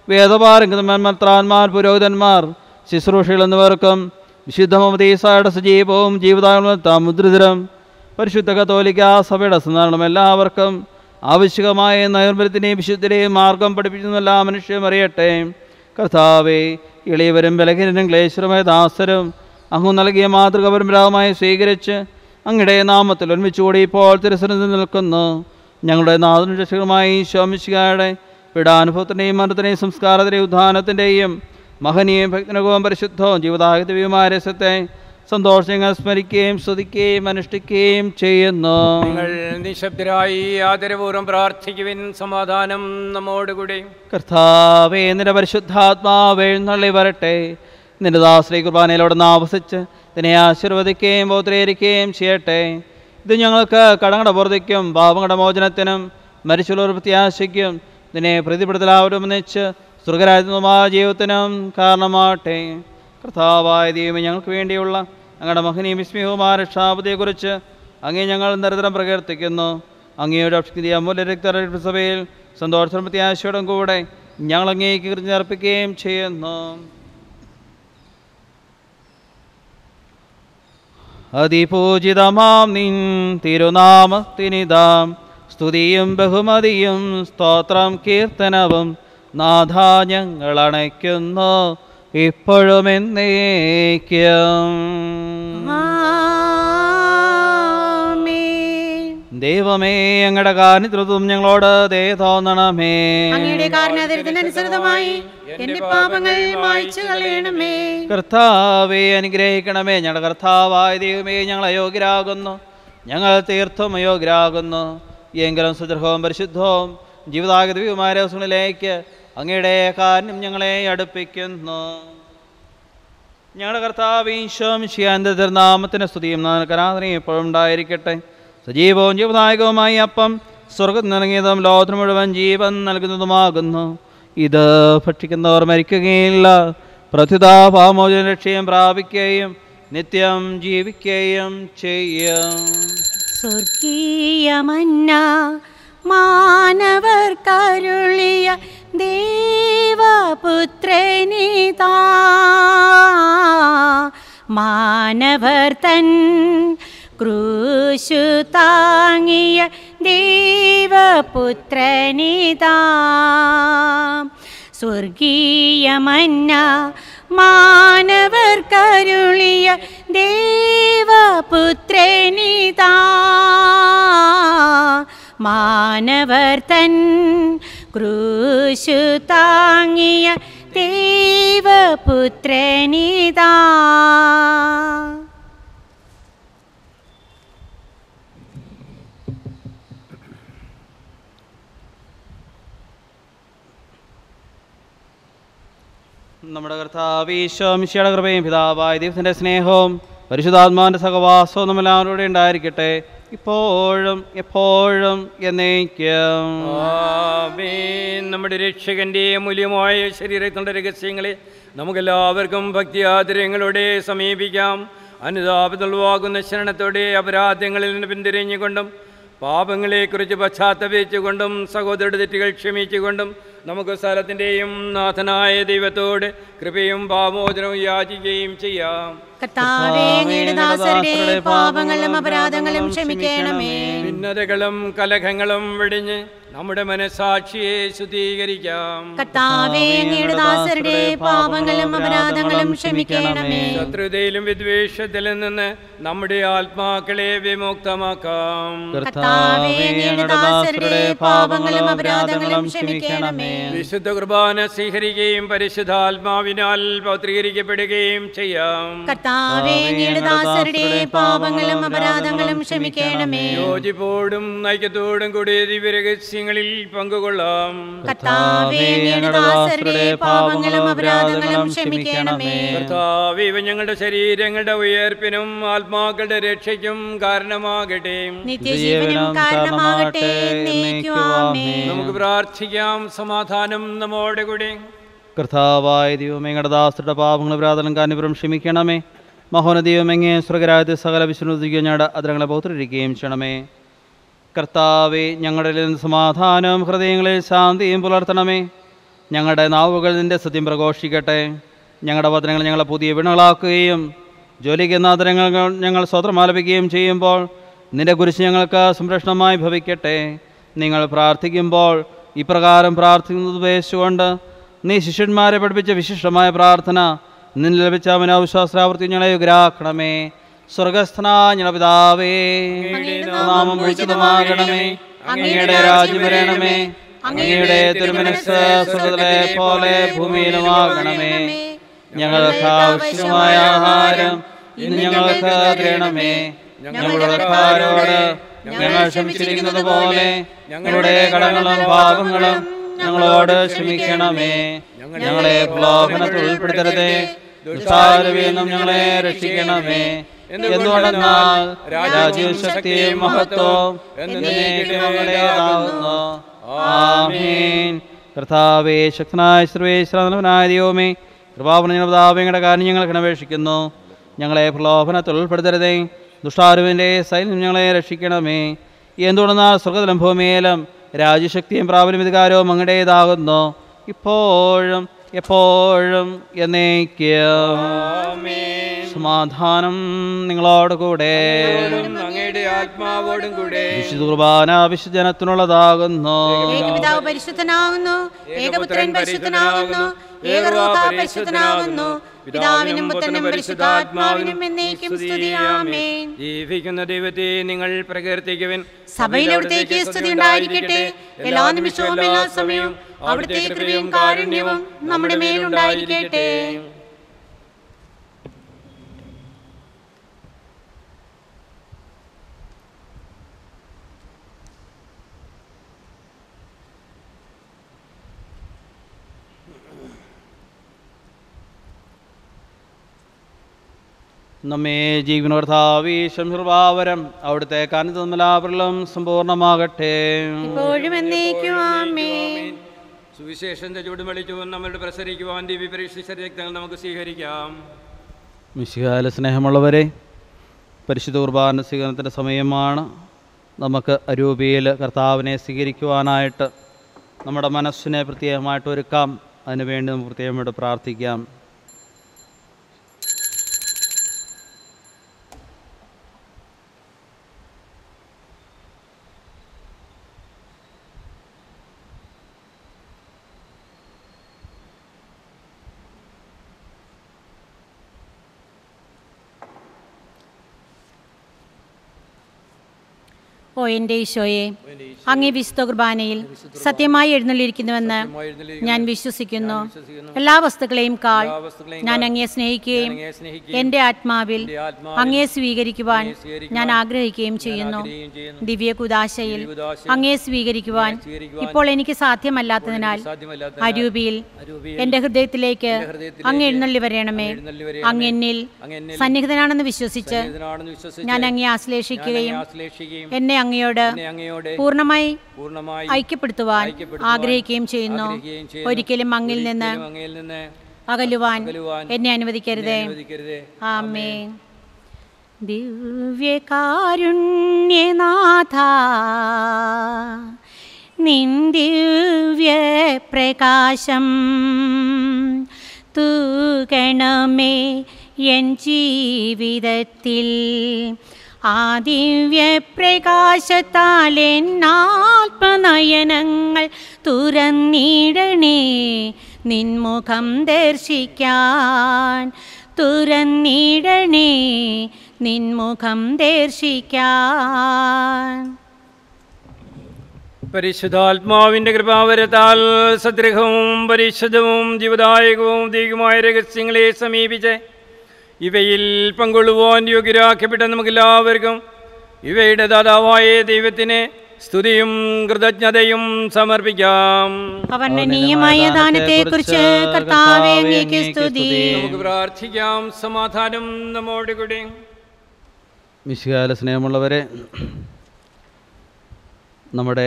[SPEAKER 2] വേദപാരംഗന്മാർ പുരോഹിതന്മാർ ശുശ്രൂഷകൾ എന്നിവർക്കും വിശുദ്ധ മമതീസായുടെ സജീവവും ജീവിതായ മുദ്രിതരം പരിശുദ്ധ കത്തോലിക്ക സഭയുടെ സന്ധാരണം എല്ലാവർക്കും ആവശ്യകമായ നൈർമല്യത്തിനെയും വിശുദ്ധരെയും മാർഗം പഠിപ്പിക്കുന്ന എല്ലാ മനുഷ്യരും അറിയട്ടെ കർത്താവെ ഇളയവരും ബലഹീനരും ക്ലേശരുമായ ദാസരും അങ്ങ് നൽകിയ മാതൃക പരമ്പരാഗമായി സ്വീകരിച്ച് അങ്ങയുടെ നാമത്തിൽ ഒരുമിച്ചുകൂടി ഇപ്പോൾ തിരസ്സനത്തിൽ നിൽക്കുന്നു ഞങ്ങളുടെ നാഥനും രക്ഷകരുമായി ശോമിശികായുടെ പീഡാനുഭവത്തിൻ്റെയും മരണത്തിൻ്റെയും സംസ്കാരത്തിൻ്റെയും ഉദ്ധാനത്തിൻ്റെയും മഹനീയം ഭക്തനകവും പരിശുദ്ധവും ജീവദാഹിതവുമായ രസത്തെ സന്തോഷങ്ങൾ സ്മരിക്കുകയും സ്തുതിക്കുകയും അനുഷ്ഠിക്കുകയും ചെയ്യുന്നു
[SPEAKER 3] നിങ്ങൾ നിശബ്ദരായി ആദരപൂർവ്വം പ്രാർത്ഥിക്കുവിൻ സമാധാനം നമ്മോടുകൂടി
[SPEAKER 2] കർത്താവേ നിന്റെ പരിശുദ്ധാത്മാവ് എഴുന്നള്ളി വരട്ടെ നിന്റെ ദാശ്രീ കുർബാനയിലൂടെ ആവസിച്ച് ഇതിനെ ആശീർവദിക്കുകയും ബോധീകരിക്കുകയും ചെയ്യട്ടെ ഇത് ഞങ്ങൾക്ക് കടങ്ങളുടെ പുറത്തേക്കും പാപങ്ങളുടെ മോചനത്തിനും മരിച്ചുള്ളവർ പ്രത്യാശയ്ക്കും ഇതിനെ പ്രതിപ്പെടുത്തലാവരും ഒന്നിച്ച് സ്വർഗരാജ്യമായ ജീവിതത്തിനും കാരണമാട്ടെ കർത്താവായ ദൈവമേ ഞങ്ങൾക്ക് വേണ്ടിയുള്ള ഞങ്ങളുടെ മഹനീയ വിസ്മയവുമായ രക്ഷാപതിയെക്കുറിച്ച് അങ്ങേ ഞങ്ങൾ നിരന്തരം പ്രകീർത്തിക്കുന്നു അങ്ങയുടെ അക്ഷീയ അമൂല്യ രക്ത സഭയിൽ സന്തോഷം പ്രത്യാശയോടും കൂടെ ഞങ്ങൾ അങ്ങേക്ക് കൃത്യം അർപ്പിക്കുകയും ചെയ്യുന്നു അതിപൂജിതമാം നിൻ തിരുനാമത്തിനിതാം സ്തുതിയും ബഹുമതിയും സ്തോത്രം കീർത്തനവും നാഥ ഞങ്ങൾ അണയ്ക്കുന്നു ഇപ്പോഴും എന്നേക്കും
[SPEAKER 1] ആമേൻ.
[SPEAKER 2] ദൈവമേ അങ്ങയുടെ കാരുണ്യത്വം ഞങ്ങളോട് ദേ തോന്നണമേ
[SPEAKER 1] അങ്ങയുടെ കാരണാതിരത്തിനനുസൃതമായി എന്റെ പാപങ്ങൾ മായ്ച്ചു കളയണമേ
[SPEAKER 2] കർത്താവെ അനുഗ്രഹിക്കണമേ ഞങ്ങളുടെ കർത്താവായ ദൈവമേ ഞങ്ങൾ അയോഗ്യരാകുന്നു ഞങ്ങൾ തീർത്തും അയോഗ്യരാകുന്നു എങ്കിലും സുദൃഢവും പരിശുദ്ധവും ജീവിതാഗതവുമായ ദിവസങ്ങളിലേക്ക് അങ്ങയുടെ കാര്യം ഞങ്ങളെ അടുപ്പിക്കുന്നു ഞങ്ങളുടെ കർത്താവ് ഈശോം ശിയാന്റെ തിരുനാമത്തിന് സ്തുതിയും കരാധനയും എപ്പോഴും ഉണ്ടായിരിക്കട്ടെ സജീവവും ജീവനായകവുമായി അപ്പം സ്വർഗത്തിൽ നിറങ്ങിയതും ലോകത്തിന് മുഴുവൻ ജീവൻ നൽകുന്നതുമാകുന്നു ഇത് ഭക്ഷിക്കുന്നവർ മരിക്കുകയില്ല പ്രത്യുത പാമോചന രക്ഷയും പ്രാപിക്കുകയും നിത്യം ജീവിക്കുകയും ചെയ്യും
[SPEAKER 1] സ്വർഗീയമന്ന മാനവർ കരുളിയ ദേവപുത്രനിതാ മാനവർ തൻ ക്രൂശു താങ്ങിയ ദേവപുത്രനിതാ സ്വർഗീയമന്ന മാനവർ കരുളിയ ദേവപുത്രനിതാ മാനവർ തൻ ക്രൂശു താങ്ങിയ ദേവപുത്രനിതാ
[SPEAKER 2] നമ്മുടെ കർത്താവ് ഈശോമിശിയുടെ കൃപയും പിതാവായ ദൈവത്തിൻ്റെ സ്നേഹവും പരിശുദ്ധാത്മാവിൻ്റെ സഹവാസവും നമ്മളെല്ലാവരോടെ ഉണ്ടായിരിക്കട്ടെ ഇപ്പോഴും എപ്പോഴും എന്നേക്കും
[SPEAKER 3] ആമേൻ. നമ്മുടെ രക്ഷകന്റെ മൂല്യമായ ശരീരത്തിൻ്റെ രഹസ്യങ്ങളെ നമുക്കെല്ലാവർക്കും ഭക്തിയാദരങ്ങളോടെ സമീപിക്കാം അനുതാപതുളവാകുന്ന ശരണത്തോടെ അപരാധങ്ങളിൽ നിന്ന് പിന്തിരിഞ്ഞുകൊണ്ടും പാപങ്ങളെക്കുറിച്ച് പശ്ചാത്തപിച്ചുകൊണ്ടും സഹോദരരുടെ തെറ്റുകൾ ക്ഷമിച്ചുകൊണ്ടും നമുക്ക് സ്ഥലത്തിൻ്റെയും നാഥനായ ദൈവത്തോട് കൃപയും പാമോചനവും യാചിക്കുകയും ചെയ്യാം
[SPEAKER 1] കർത്താവേ അങ്ങയുടെ ദാസരുടെ പാപങ്ങളും അപരാധങ്ങളും ക്ഷമിക്കണമേ
[SPEAKER 3] ഭിന്നതകളും കലഹങ്ങളും വെടിഞ്ഞ് നമ്മുടെ മനസാക്ഷിയെ ശുദ്ധീകരിക്കാം
[SPEAKER 1] കർത്താവേ അങ്ങയുടെ ദാസരുടെ പാപങ്ങളും അപരാധങ്ങളും ക്ഷമിക്കണമേ
[SPEAKER 3] ശത്രുതയിലും വിദ്വേഷത്തിലും നിന്ന് നമ്മുടെ ആത്മാക്കളെ വിമുക്തമാക്കാം
[SPEAKER 1] കർത്താവേ അങ്ങയുടെ ദാസരുടെ പാപങ്ങളും അപരാധങ്ങളും ക്ഷമിക്കണമേ
[SPEAKER 3] വിശുദ്ധ കുർബാന സ്വീകരിക്കുകയും പരിശുദ്ധാത്മാവിനാൽ പൗത്രീകരിക്കപ്പെടുകയും ചെയ്യാം
[SPEAKER 1] കർത്താവേ അങ്ങയുടെ ദാസരുടെ പാപങ്ങളും അപരാധങ്ങളും ക്ഷമിക്കണമേ
[SPEAKER 3] യോജിപ്പോടും ഐക്യത്തോടും കൂടി ദിവ്യരഹസ്യങ്ങളിൽ പങ്കുകൊള്ളാം
[SPEAKER 1] കർത്താവേ അങ്ങയുടെ ദാസരുടെ പാപങ്ങളും അപരാധങ്ങളും ക്ഷമിക്കണമേ
[SPEAKER 3] കർത്താവ് ഇവ ഞങ്ങളുടെ ശരീരങ്ങളുടെ ഉയർപ്പിനും ആത്മാക്കളുടെ രക്ഷയ്ക്കും കാരണമാകട്ടെ
[SPEAKER 1] നിത്യജീവനും കാരണമാകട്ടെ എന്നേക്കും ആമേൻ.
[SPEAKER 3] നമുക്ക് പ്രാർത്ഥിക്കാം സമാധാനം നമ്മോടെ കൂടി
[SPEAKER 2] കർത്താവായ ദൈവമേ ഞങ്ങളുടെ ദാസരുടെ പാപങ്ങൾ പ്രാതലും കാനുപുരം ക്ഷമിക്കണമേ മഹോന ദൈവമെങ്ങേ സ്വർഗരാജ്യത്തെ സകല വിഷ്ണുദിക്കുക ഞങ്ങളുടെ അതിരങ്ങളെ പൗത്രിരിക്കുകയും ചെയ്യണമേ കർത്താവെ ഞങ്ങളുടെ നിന്ന് സമാധാനവും ഹൃദയങ്ങളിൽ ശാന്തിയും പുലർത്തണമേ ഞങ്ങളുടെ നാവുകൾ നിൻ്റെ സത്യം പ്രഘോഷിക്കട്ടെ ഞങ്ങളുടെ വചനങ്ങൾ ഞങ്ങളെ പുതിയ വിണകളാക്കുകയും ജോലിക്കുന്ന ആദരങ്ങൾ ഞങ്ങൾ സ്വതന്ത്രം ആലപിക്കുകയും ചെയ്യുമ്പോൾ നിന്റെ കുരിശ് ഞങ്ങൾക്ക് സംരക്ഷണമായി ഭവിക്കട്ടെ നിങ്ങൾ പ്രാർത്ഥിക്കുമ്പോൾ ഇപ്രകാരം പ്രാർത്ഥിക്കുന്നത് ഉപേക്ഷിച്ചുകൊണ്ട് നീ ശിഷ്യന്മാരെ പഠിപ്പിച്ച വിശിഷ്ടമായ പ്രാർത്ഥന നിന്നിൽ ലഭിച്ച മനോവിശ്വാസാവർത്തി ഞങ്ങളെ യുഗ്രാക്കണമേ സ്വർഗസ്ഥനായ ഞങ്ങളുടെ പിതാവേ നാമം വിളിച്ചതുമാകണമേ അങ്ങയുടെ രാജ്യം വരണമേ അങ്ങയുടെ തിരുമനസ് സ്വർഗത്തിലെ പോലെ ഭൂമിയിലുമാകണമേ ഞങ്ങൾക്ക് ആവശ്യമായ ആഹാരം ഇന്ന് ഞങ്ങൾക്ക് തരണമേ ഞങ്ങളുടെ കാരോട് ഞങ്ങൾ ക്ഷമിച്ചിരിക്കുന്നത് പോലെ ഞങ്ങളുടെ കടങ്ങളും പാപങ്ങളും ഞങ്ങളോട് ക്ഷമിക്കണമേ ഞങ്ങളെ പ്രലോഭനത്തിൽ ഉൾപ്പെടുത്തരുതേ ദുഷ്ടാരവീന്നും ഞങ്ങളെ രക്ഷിക്കണമേ എന്തുകൊണ്ടെന്നാൽ രാജ്യവും ശക്തിയും മഹത്വവും എന്നേക്കും ഞങ്ങളുടേതാകുന്നു ആമീൻ കർത്താവേ ശക്തനായ സർവേശ്വരനായ ദൈവമേ കൃപാപണങ്ങളുടെ കാര്യം ഞങ്ങൾ അപേക്ഷിക്കുന്നു ഞങ്ങളെ പ്രലോഭനത്തിൽ ഉൾപ്പെടുത്തരുതേ ദുഷ്ടാരുവിൻ്റെ സൈന്യം ഞങ്ങളെ രക്ഷിക്കണമേ എന്തുകൊണ്ടെന്നാൽ സ്വർഗതലം ഭൂമിയിലും രാജ്യശക്തിയും പ്രാബല്യം അധികാരവും അങ്ങടേതാകുന്നു ഇപ്പോഴും എപ്പോഴും എന്നേക്കും സമാധാനം നിങ്ങളോട് കൂടെ
[SPEAKER 3] അങ്ങയുടെ ആത്മാവോടും കൂടെ
[SPEAKER 2] വിശുദ്ധ കുർബാന വിശുദ്ധജനത്തിനുള്ളതാകുന്നു
[SPEAKER 1] ഏകപിതാവ് പരിശുദ്ധനാകുന്നു ഏകപുത്രൻ പരിശുദ്ധനാകുന്നു ഏകരൂപ പരിശുദ്ധനാകുന്നു പിതാവിനും പുത്രനും പരിശുദ്ധാത്മാവിനും എന്നേക്കും സ്തുതി ആമേൻ
[SPEAKER 3] ജീവിക്കുന്ന ദൈവത്തെ നിങ്ങൾ പ്രകീർത്തിക്കുവിൻ
[SPEAKER 1] സഭയിൽ അവിടുത്തേക്ക് സ്തുതി ഉണ്ടായിരിക്കട്ടെ എല്ലാ നിമിഷവും എല്ലാ സമയവും അവിടുത്തെ കൃപയും കാരുണ്യവും നമ്മുടെ മേലുണ്ടായിരിക്കട്ടെ
[SPEAKER 2] നമ്മെ ജീവനോർത്ഥാവീശം നിർഭാവരം അവിടുത്തെ കാനത്തമലാപുരം സമ്പൂർണ്ണമാകട്ടെ
[SPEAKER 1] ഇപ്പോഴും എന്നേക്കും ആമേൻ
[SPEAKER 3] സുവിശേഷന്റെ ചൂടും വെളിച്ചവും നമ്മളുടെ പ്രസരിക്കുവാൻ ദിവ്യ പരീക്ഷിച്ച രക്തങ്ങൾ നമുക്ക് സ്വീകരിക്കാം
[SPEAKER 2] മിശികാല സ്നേഹമുള്ളവരെ പരിശുദ്ധ കുർബാന സ്വീകരണത്തിൻ്റെ സമയമാണ് നമുക്ക് അരൂപിയിൽ കർത്താവിനെ സ്വീകരിക്കുവാനായിട്ട് നമ്മുടെ മനസ്സിനെ പ്രത്യേകമായിട്ട് ഒരുക്കാം അതിനുവേണ്ടി നമുക്ക് പ്രത്യേകമായിട്ട് പ്രാർത്ഥിക്കാം
[SPEAKER 1] ഓ എൻ്റെ ഈശോയെ അങ്ങേ വിശുദ്ധ കുർബാനയിൽ സത്യമായി എഴുന്നള്ളിയിരിക്കുന്നുവെന്ന് ഞാൻ വിശ്വസിക്കുന്നു എല്ലാ വസ്തുക്കളെയും കാൾ ഞാൻ അങ്ങയെ സ്നേഹിക്കുകയും എൻ്റെ ആത്മാവിൽ അങ്ങയെ സ്വീകരിക്കുവാൻ ഞാൻ ആഗ്രഹിക്കുകയും ചെയ്യുന്നു ദിവ്യ കുദാശയിൽ അങ്ങയെ സ്വീകരിക്കുവാൻ ഇപ്പോൾ എനിക്ക് സാധ്യമല്ലാത്തതിനാൽ അരൂപിയിൽ എൻ്റെ ഹൃദയത്തിലേക്ക് അങ്ങ് എഴുന്നള്ളി വരണമേ അങ്ങ് എന്നിൽ സന്നിഹിതനാണെന്ന് വിശ്വസിച്ച്
[SPEAKER 3] ഇതിനാണെന്ന് വിശ്വസിച്ച്
[SPEAKER 1] ഞാൻ അങ്ങയെ ആശ്ലേഷിക്കുകയും
[SPEAKER 3] ആശ്ലേഷിക്കുകയും
[SPEAKER 1] എന്നെ അങ്ങയോട്
[SPEAKER 3] എന്നെ അങ്ങയോട്
[SPEAKER 1] പൂർണ്ണമായി
[SPEAKER 3] പൂർണ്ണമായി
[SPEAKER 1] ഐക്യപ്പെടുത്തുവാൻ ആഗ്രഹിക്കുകയും ചെയ്യുന്നു
[SPEAKER 3] ആഗ്രഹിക്കുകയും ചെയ്യുന്നു.
[SPEAKER 1] ഒരിക്കലും അങ്ങിൽ നിന്ന്
[SPEAKER 3] ഒരിക്കലും അങ്ങയിൽ നിന്ന്
[SPEAKER 1] അകലുവാൻ
[SPEAKER 3] അകലുവാൻ
[SPEAKER 1] എന്നെ അനുവദിക്കരുതേ
[SPEAKER 3] അനുവദിക്കരുതേ
[SPEAKER 1] ആമേ ദിവ്യകാരുണ്യനാഥ നിൻ ദിവ്യപ്രകാശം തൂകണമേ എൻ ജീവിതത്തിൽ ആ ദിവ്യപ്രകാശത്താൽ എന്നാത്മനയനങ്ങൾ തുറന്നിടണേ നിൻമുഖം ദർശിക്കാൻ തുറന്നിടണേ നിൻമുഖം ദർശിക്കാൻ
[SPEAKER 3] പരിശുദ്ധാത്മാവിൻ്റെ കൃപാവരത്താൽ സദ്രഹവും പരിശുദ്ധവും ജീവദായകവും ദീർഘമായ രഹസ്യങ്ങളെ സമീപിച്ച് ഇവയിൽ പങ്കൊള്ളുവാൻ യോഗ്യരാക്കപ്പെട്ട നമുക്കെല്ലാവർക്കും ഇവയുടെ ദാതാവായ ദൈവത്തിന് സ്തുതിയും കൃതജ്ഞതയും സമർപ്പിക്കാം
[SPEAKER 1] അവർണ്ണനീയമായ ദാനത്തെക്കുറിച്ച് കർത്താവെ അങ്ങേക്ക് സ്തുതി
[SPEAKER 3] നമുക്ക് പ്രാർത്ഥിക്കാം സമാധാനം നമ്മോട് കൂടെ
[SPEAKER 2] മിശികാല സ്നേഹമുള്ളവരെ നമ്മുടെ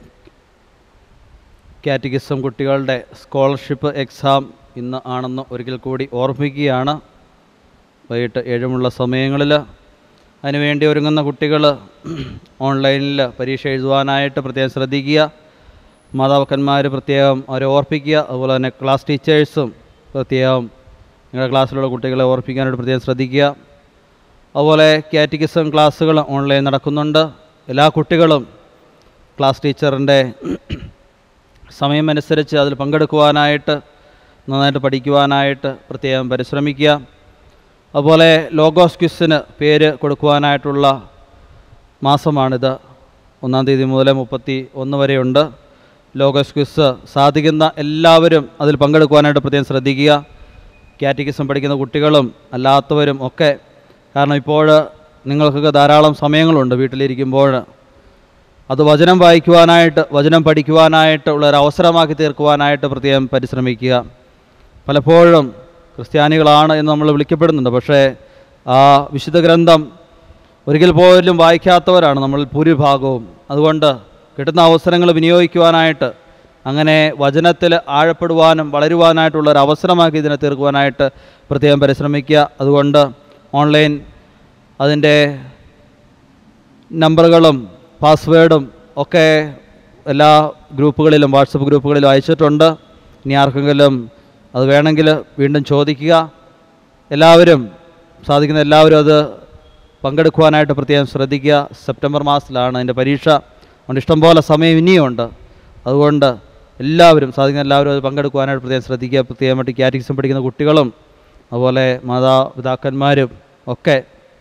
[SPEAKER 2] കാറ്റഗിസം കുട്ടികളുടെ സ്കോളർഷിപ്പ് എക്സാം ഇന്ന് ആണെന്ന് ഒരിക്കൽ കൂടി ഓർമ്മിക്കുകയാണ് വൈകിട്ട് ഏഴുമുള്ള സമയങ്ങളിൽ അതിനുവേണ്ടി ഒരുങ്ങുന്ന കുട്ടികൾ ഓൺലൈനിൽ പരീക്ഷ എഴുതുവാനായിട്ട് പ്രത്യേകം ശ്രദ്ധിക്കുക മാതാപിതാക്കന്മാർ പ്രത്യേകം അവരെ ഓർപ്പിക്കുക അതുപോലെ തന്നെ ക്ലാസ് ടീച്ചേഴ്സും പ്രത്യേകം നിങ്ങളുടെ ക്ലാസ്സിലുള്ള കുട്ടികളെ ഓർപ്പിക്കാനായിട്ട് പ്രത്യേകം ശ്രദ്ധിക്കുക അതുപോലെ കാറ്റഗിസം ക്ലാസ്സുകൾ ഓൺലൈൻ നടക്കുന്നുണ്ട് എല്ലാ കുട്ടികളും ക്ലാസ് ടീച്ചറിൻ്റെ സമയമനുസരിച്ച് അതിൽ പങ്കെടുക്കുവാനായിട്ട് നന്നായിട്ട് പഠിക്കുവാനായിട്ട് പ്രത്യേകം പരിശ്രമിക്കുക അതുപോലെ ലോഗോസ് ക്വിസിന് പേര് കൊടുക്കുവാനായിട്ടുള്ള മാസമാണിത് ഒന്നാം തീയതി മുതൽ മുപ്പത്തി ഒന്ന് വരെയുണ്ട് ലോഗോസ് ക്വിസ് സാധിക്കുന്ന എല്ലാവരും അതിൽ പങ്കെടുക്കുവാനായിട്ട് പ്രത്യേകം ശ്രദ്ധിക്കുക കാറ്റഗിസം പഠിക്കുന്ന കുട്ടികളും അല്ലാത്തവരും ഒക്കെ കാരണം ഇപ്പോൾ നിങ്ങൾക്കൊക്കെ ധാരാളം സമയങ്ങളുണ്ട് വീട്ടിലിരിക്കുമ്പോൾ അത് വചനം വായിക്കുവാനായിട്ട് വചനം പഠിക്കുവാനായിട്ട് ഉള്ള ഒരു അവസരമാക്കി തീർക്കുവാനായിട്ട് പ്രത്യേകം പരിശ്രമിക്കുക പലപ്പോഴും ക്രിസ്ത്യാനികളാണ് എന്ന് നമ്മൾ വിളിക്കപ്പെടുന്നുണ്ട് പക്ഷേ ആ വിശുദ്ധ ഗ്രന്ഥം ഒരിക്കൽ പോലും വായിക്കാത്തവരാണ് നമ്മൾ ഭൂരിഭാഗവും അതുകൊണ്ട് കിട്ടുന്ന അവസരങ്ങൾ വിനിയോഗിക്കുവാനായിട്ട് അങ്ങനെ വചനത്തിൽ ആഴപ്പെടുവാനും വളരുവാനായിട്ടുള്ള ഒരു അവസരമാക്കി ഇതിനെ തീർക്കുവാനായിട്ട് പ്രത്യേകം പരിശ്രമിക്കുക അതുകൊണ്ട് ഓൺലൈൻ അതിൻ്റെ നമ്പറുകളും പാസ്വേഡും ഒക്കെ എല്ലാ ഗ്രൂപ്പുകളിലും വാട്സപ്പ് ഗ്രൂപ്പുകളിലും അയച്ചിട്ടുണ്ട് ഇനി ആർക്കെങ്കിലും അത് വേണമെങ്കിൽ വീണ്ടും ചോദിക്കുക എല്ലാവരും സാധിക്കുന്ന എല്ലാവരും അത് പങ്കെടുക്കുവാനായിട്ട് പ്രത്യേകം ശ്രദ്ധിക്കുക സെപ്റ്റംബർ മാസത്തിലാണ് അതിൻ്റെ പരീക്ഷ അതുകൊണ്ട് ഇഷ്ടംപോലെ സമയം ഇനിയുമുണ്ട് അതുകൊണ്ട് എല്ലാവരും സാധിക്കുന്ന എല്ലാവരും അത് പങ്കെടുക്കുവാനായിട്ട് പ്രത്യേകം ശ്രദ്ധിക്കുക പ്രത്യേകമായിട്ട് കാറ്റഗിസം പഠിക്കുന്ന കുട്ടികളും അതുപോലെ മാതാപിതാക്കന്മാരും ഒക്കെ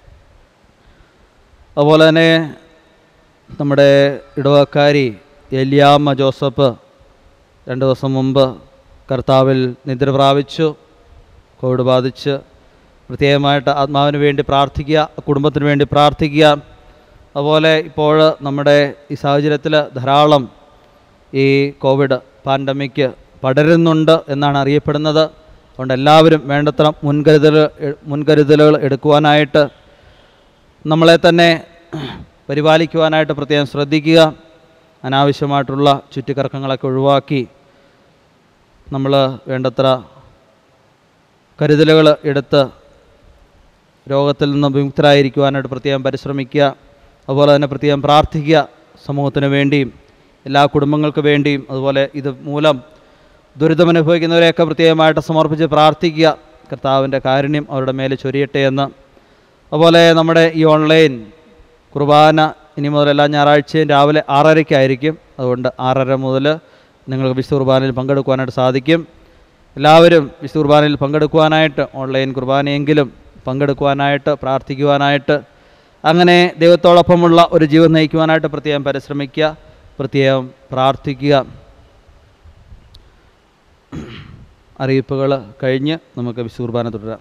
[SPEAKER 2] അതുപോലെ തന്നെ നമ്മുടെ ഇടവക്കാരി എലിയാമ്മ ജോസഫ് രണ്ട് ദിവസം മുമ്പ് കർത്താവിൽ നിദ്ര പ്രാപിച്ചു കോവിഡ് ബാധിച്ച് പ്രത്യേകമായിട്ട് ആത്മാവിന് വേണ്ടി പ്രാർത്ഥിക്കുക കുടുംബത്തിന് വേണ്ടി പ്രാർത്ഥിക്കുക അതുപോലെ ഇപ്പോൾ നമ്മുടെ ഈ സാഹചര്യത്തിൽ ധാരാളം ഈ കോവിഡ് പാൻഡമിക് പടരുന്നുണ്ട് എന്നാണ് അറിയപ്പെടുന്നത് അതുകൊണ്ട് എല്ലാവരും വേണ്ടത്ര മുൻകരുതൽ മുൻകരുതലുകൾ എടുക്കുവാനായിട്ട് നമ്മളെ തന്നെ പരിപാലിക്കുവാനായിട്ട് പ്രത്യേകം ശ്രദ്ധിക്കുക അനാവശ്യമായിട്ടുള്ള ചുറ്റിക്കറക്കങ്ങളൊക്കെ ഒഴിവാക്കി നമ്മൾ വേണ്ടത്ര കരുതലുകൾ എടുത്ത് രോഗത്തിൽ നിന്ന് വിമുക്തരായിരിക്കുവാനായിട്ട് പ്രത്യേകം പരിശ്രമിക്കുക അതുപോലെ തന്നെ പ്രത്യേകം പ്രാർത്ഥിക്കുക സമൂഹത്തിന് വേണ്ടിയും എല്ലാ കുടുംബങ്ങൾക്ക് വേണ്ടിയും അതുപോലെ ഇത് മൂലം ദുരിതമനുഭവിക്കുന്നവരെയൊക്കെ പ്രത്യേകമായിട്ട് സമർപ്പിച്ച് പ്രാർത്ഥിക്കുക കർത്താവിൻ്റെ കാരുണ്യം അവരുടെ മേലെ ചൊരിയട്ടെ എന്ന് അതുപോലെ നമ്മുടെ ഈ ഓൺലൈൻ കുർബാന ഇനി മുതൽ എല്ലാ ഞായറാഴ്ചയും രാവിലെ ആറരയ്ക്കായിരിക്കും അതുകൊണ്ട് ആറര മുതൽ നിങ്ങൾക്ക് വിശുദ്ധ കുർബാനയിൽ പങ്കെടുക്കുവാനായിട്ട് സാധിക്കും എല്ലാവരും വിശുദ്ധ കുർബാനയിൽ പങ്കെടുക്കുവാനായിട്ട് ഓൺലൈൻ കുർബാനയെങ്കിലും പങ്കെടുക്കുവാനായിട്ട് പ്രാർത്ഥിക്കുവാനായിട്ട് അങ്ങനെ ദൈവത്തോടൊപ്പമുള്ള ഒരു ജീവൻ നയിക്കുവാനായിട്ട് പ്രത്യേകം പരിശ്രമിക്കുക പ്രത്യേകം പ്രാർത്ഥിക്കുക അറിയിപ്പുകൾ കഴിഞ്ഞ് നമുക്ക് വിശുദ്ധ കുർബാന തുടരാം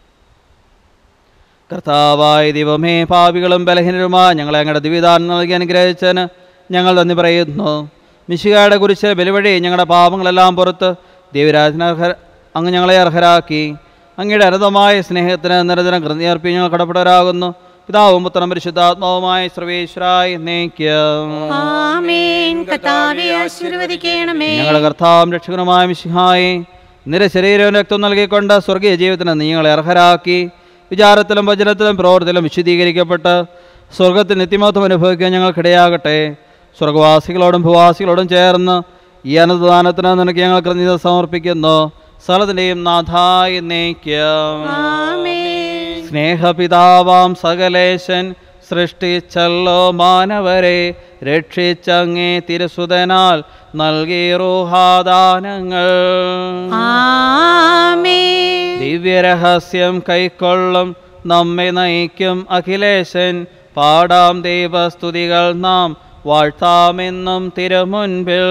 [SPEAKER 2] കർത്താവായ ദൈവമേ പാപികളും ബലഹീനരുമായി ഞങ്ങളെ ഞങ്ങളുടെ ദിവിധാനം നൽകി അനുഗ്രഹിച്ചതിന് ഞങ്ങൾ നന്ദി പറയുന്നു മിശികായുടെ കുറിച്ച് ബലിവഴി ഞങ്ങളുടെ പാപങ്ങളെല്ലാം പുറത്ത് ദൈവരാജന അങ്ങ് ഞങ്ങളെ അർഹരാക്കി അങ്ങയുടെ അനന്തമായ സ്നേഹത്തിന് നിരന്തരം കൃതിയർപ്പി ഞങ്ങൾ കടപ്പെട്ടവരാകുന്നു പിതാവും പുത്രനും പരിശുദ്ധാത്മാവുമായ സർവേശ്വരായി നയിക്കും
[SPEAKER 1] ആമേൻ കർത്താവെ ആശീർവദിക്കണമേ
[SPEAKER 2] ഞങ്ങളുടെ കർത്താവും രക്ഷകനുമായ മിശിഹായി നിര ശരീരവും രക്തം നൽകിക്കൊണ്ട് സ്വർഗീയ ജീവിതത്തിന് നീ ഞങ്ങളെ അർഹരാക്കി വിചാരത്തിലും വചനത്തിലും പ്രവർത്തിലും വിശദീകരിക്കപ്പെട്ട് സ്വർഗത്തിൽ നിത്യമത്വം അനുഭവിക്കാൻ ഞങ്ങൾക്കിടയാകട്ടെ സ്വർഗവാസികളോടും ഭൂവാസികളോടും ചേർന്ന് ഈ അനന്തദാനത്തിന് നിനക്ക് ഞങ്ങൾ കൃതജ്ഞത സമർപ്പിക്കുന്നു സ്ഥലത്തിൻ്റെയും നാഥായി നയിക്കും
[SPEAKER 1] ആമേൻ
[SPEAKER 2] സ്നേഹപിതാവാം സകലേശൻ സൃഷ്ടിച്ചല്ലോ മാനവരെ രക്ഷിച്ചങ്ങേ തിരുസുതനാൽ നൽകി റൂഹാദാനങ്ങൾ
[SPEAKER 1] ആമേൻ
[SPEAKER 2] ദിവ്യരഹസ്യം കൈക്കൊള്ളും നമ്മെ നയിക്കും അഖിലേശൻ പാടാം ദൈവസ്തുതികൾ നാം വാഴ്ത്താമെന്നും തിരുമുൻപിൽ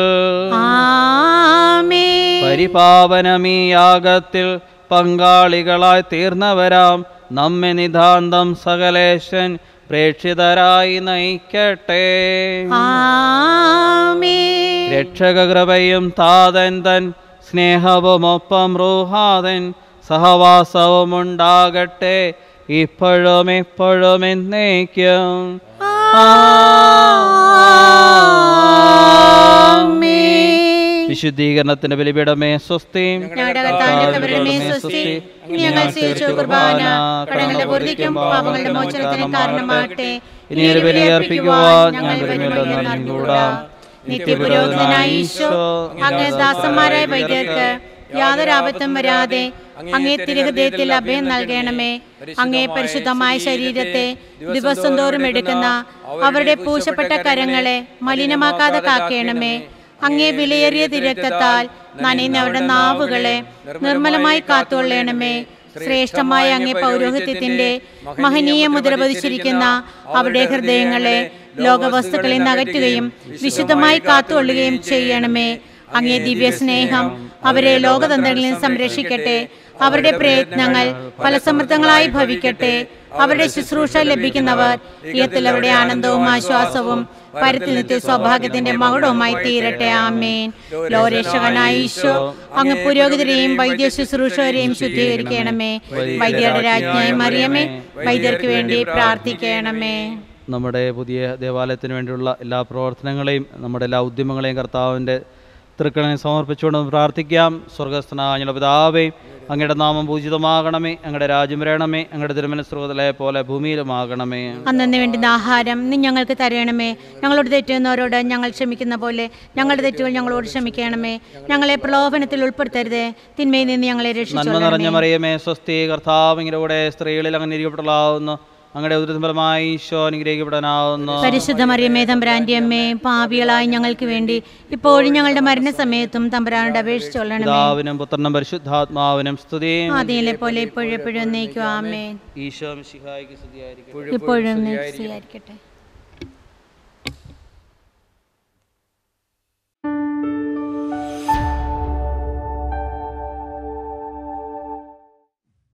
[SPEAKER 1] ആമേൻ
[SPEAKER 2] പരിപാവനമീ യാഗത്തിൽ പങ്കാളികളായി തീർന്നവരാം നമ്മെ നിതാന്തം സകലേശൻ പ്രേക്ഷിതരായി നയിക്കട്ടെ
[SPEAKER 1] ആമേൻ
[SPEAKER 2] രക്ഷകകൃപയും താതൻ തൻ സ്നേഹവുമൊപ്പം റൂഹാതൻ സഹവാസവും ഉണ്ടാകട്ടെ ഇപ്പോഴും എപ്പോഴും എന്നേക്കും
[SPEAKER 1] ആമേൻ
[SPEAKER 2] വിശുദ്ധീകരണത്തിന്റെ ബലിപീഠമേ സ്വസ്തിയും
[SPEAKER 1] ഞങ്ങളുടെ കർത്താവിന്റെ കബറിടമേ സ്വസ്തി ഇനി ഞങ്ങൾ സ്വീകരിച്ച കുർബാന കടങ്ങളുടെ പൂർത്തിക്കും പാപങ്ങളുടെ മോചനത്തിനും കാരണമാകട്ടെ
[SPEAKER 2] ഇനി ഒരു ബലി അർപ്പിക്കുവാൻ ഞങ്ങൾ വരുന്നില്ലെന്നറിഞ്ഞുകൂടാ
[SPEAKER 1] നിത്യപുരോഹിതനായ ഈശോ അങ്ങേ ദാസന്മാരായ വൈദ്യർക്ക് യാതൊരു ആപത്തും വരാതെ അങ്ങേ തിരുഹൃദയത്തിൽ അഭയം നൽകണമേ അങ്ങേ പരിശുദ്ധമായ ശരീരത്തെ ദിവസം തോറും എടുക്കുന്ന അവരുടെ പൂശപ്പെട്ട കരങ്ങളെ മലിനമാക്കാതെ കാക്കേണമേ അങ്ങേ വിലയേറിയ തിരക്കത്താൽ നനയുന്നവരുടെ നാവുകളെ നിർമ്മലമായി കാത്തുകൊള്ളണമേ ശ്രേഷ്ഠമായ അങ്ങേ പൗരോഹിത്യത്തിന്റെ മഹനീയ മുദ്ര പതിച്ചിരിക്കുന്ന അവരുടെ ഹൃദയങ്ങളെ ലോകവസ്തുക്കളിൽ നിന്ന് അകറ്റുകയും വിശുദ്ധമായി കാത്തുകൊള്ളുകയും ചെയ്യണമേ അങ്ങേ ദിവ്യ സ്നേഹം അവരെ ലോകതന്ത്രങ്ങളിൽ നിന്ന് സംരക്ഷിക്കട്ടെ അവരുടെ പ്രയത്നങ്ങൾ ഫലസമൃദ്ധങ്ങളായി ഭവിക്കട്ടെ അവരുടെ ശുശ്രൂഷ ലഭിക്കുന്നവർ ഇയത്തിൽ അവരുടെ ആനന്ദവും ആശ്വാസവും പരത്തിൽ നിത്യ സൗഭാഗ്യത്തിന്റെ മകുടവുമായി തീരട്ടെ ആമേൻ ലോരക്ഷകനായ ഈശോ അങ്ങ് പുരോഹിതരെയും വൈദ്യ ശുശ്രൂഷകരെയും ശുദ്ധീകരിക്കണമേ വൈദ്യരുടെ രാജ്ഞിയായി മറിയമേ വൈദ്യർക്ക് വേണ്ടി പ്രാർത്ഥിക്കണമേ
[SPEAKER 2] നമ്മുടെ പുതിയ ദേവാലയത്തിന് വേണ്ടിയുള്ള എല്ലാ പ്രവർത്തനങ്ങളെയും നമ്മുടെ എല്ലാ ഉദ്യമങ്ങളെയും കർത്താവിൻ്റെ തൃക്കണനെ സമർപ്പിച്ചുകൊണ്ട് നമുക്ക് പ്രാർത്ഥിക്കാം സ്വർഗസ്ഥനായ ഞങ്ങളുടെ പിതാവേ അങ്ങയുടെ നാമം പൂജിതമാകണമേ അങ്ങയുടെ രാജ്യം വരണമേ അങ്ങയുടെ തിരുമനസ്രോതലെ പോലെ ഭൂമിയിലുമാകണമേ
[SPEAKER 1] അന്നു വേണ്ടുന്ന ആഹാരം നീ ഞങ്ങൾക്ക് തരണമേ ഞങ്ങളോട് തെറ്റുന്നവരോട് ഞങ്ങൾ ക്ഷമിക്കുന്ന പോലെ ഞങ്ങളുടെ തെറ്റുകൾ ഞങ്ങളോട് ക്ഷമിക്കണമേ ഞങ്ങളെ പ്രലോഭനത്തിൽ ഉൾപ്പെടുത്തരുതേ തിന്മയിൽ നിന്ന് ഞങ്ങളെ
[SPEAKER 2] നന്മ
[SPEAKER 1] രക്ഷിച്ചു
[SPEAKER 2] നിറഞ്ഞ മറിയമേ സ്വസ്തി കർത്താവിൻ്റെ കൂടെ സ്ത്രീകളിൽ അങ്ങനെ ഇരിക്കപ്പെടലാവുന്നു അങ്ങയുടെ ഉദരഫലമായി ഈശോ അനുഗ്രഹിക്കപ്പെടാനാവുന്നു
[SPEAKER 1] പരിശുദ്ധ മറിയമേ തമ്പുരാന്റെ അമ്മേ പാപികളായി ഞങ്ങൾക്ക് വേണ്ടി ഇപ്പോഴും ഞങ്ങളുടെ മരണസമയത്തും തമ്പുരാനോട് അപേക്ഷിച്ചൊള്ളണമേ
[SPEAKER 2] പിതാവിനും പുത്രനും പരിശുദ്ധാത്മാവിനും സ്തുതിയും
[SPEAKER 1] ആദ്യയിലെ പോലെ ഇപ്പോഴും എപ്പോഴും എന്നേക്കും ആമേ
[SPEAKER 2] ഈശോ മിശിഹായിക്ക് സ്തുതിയായിരിക്കും
[SPEAKER 1] ഇപ്പോഴും സ്വീകരിക്കട്ടെ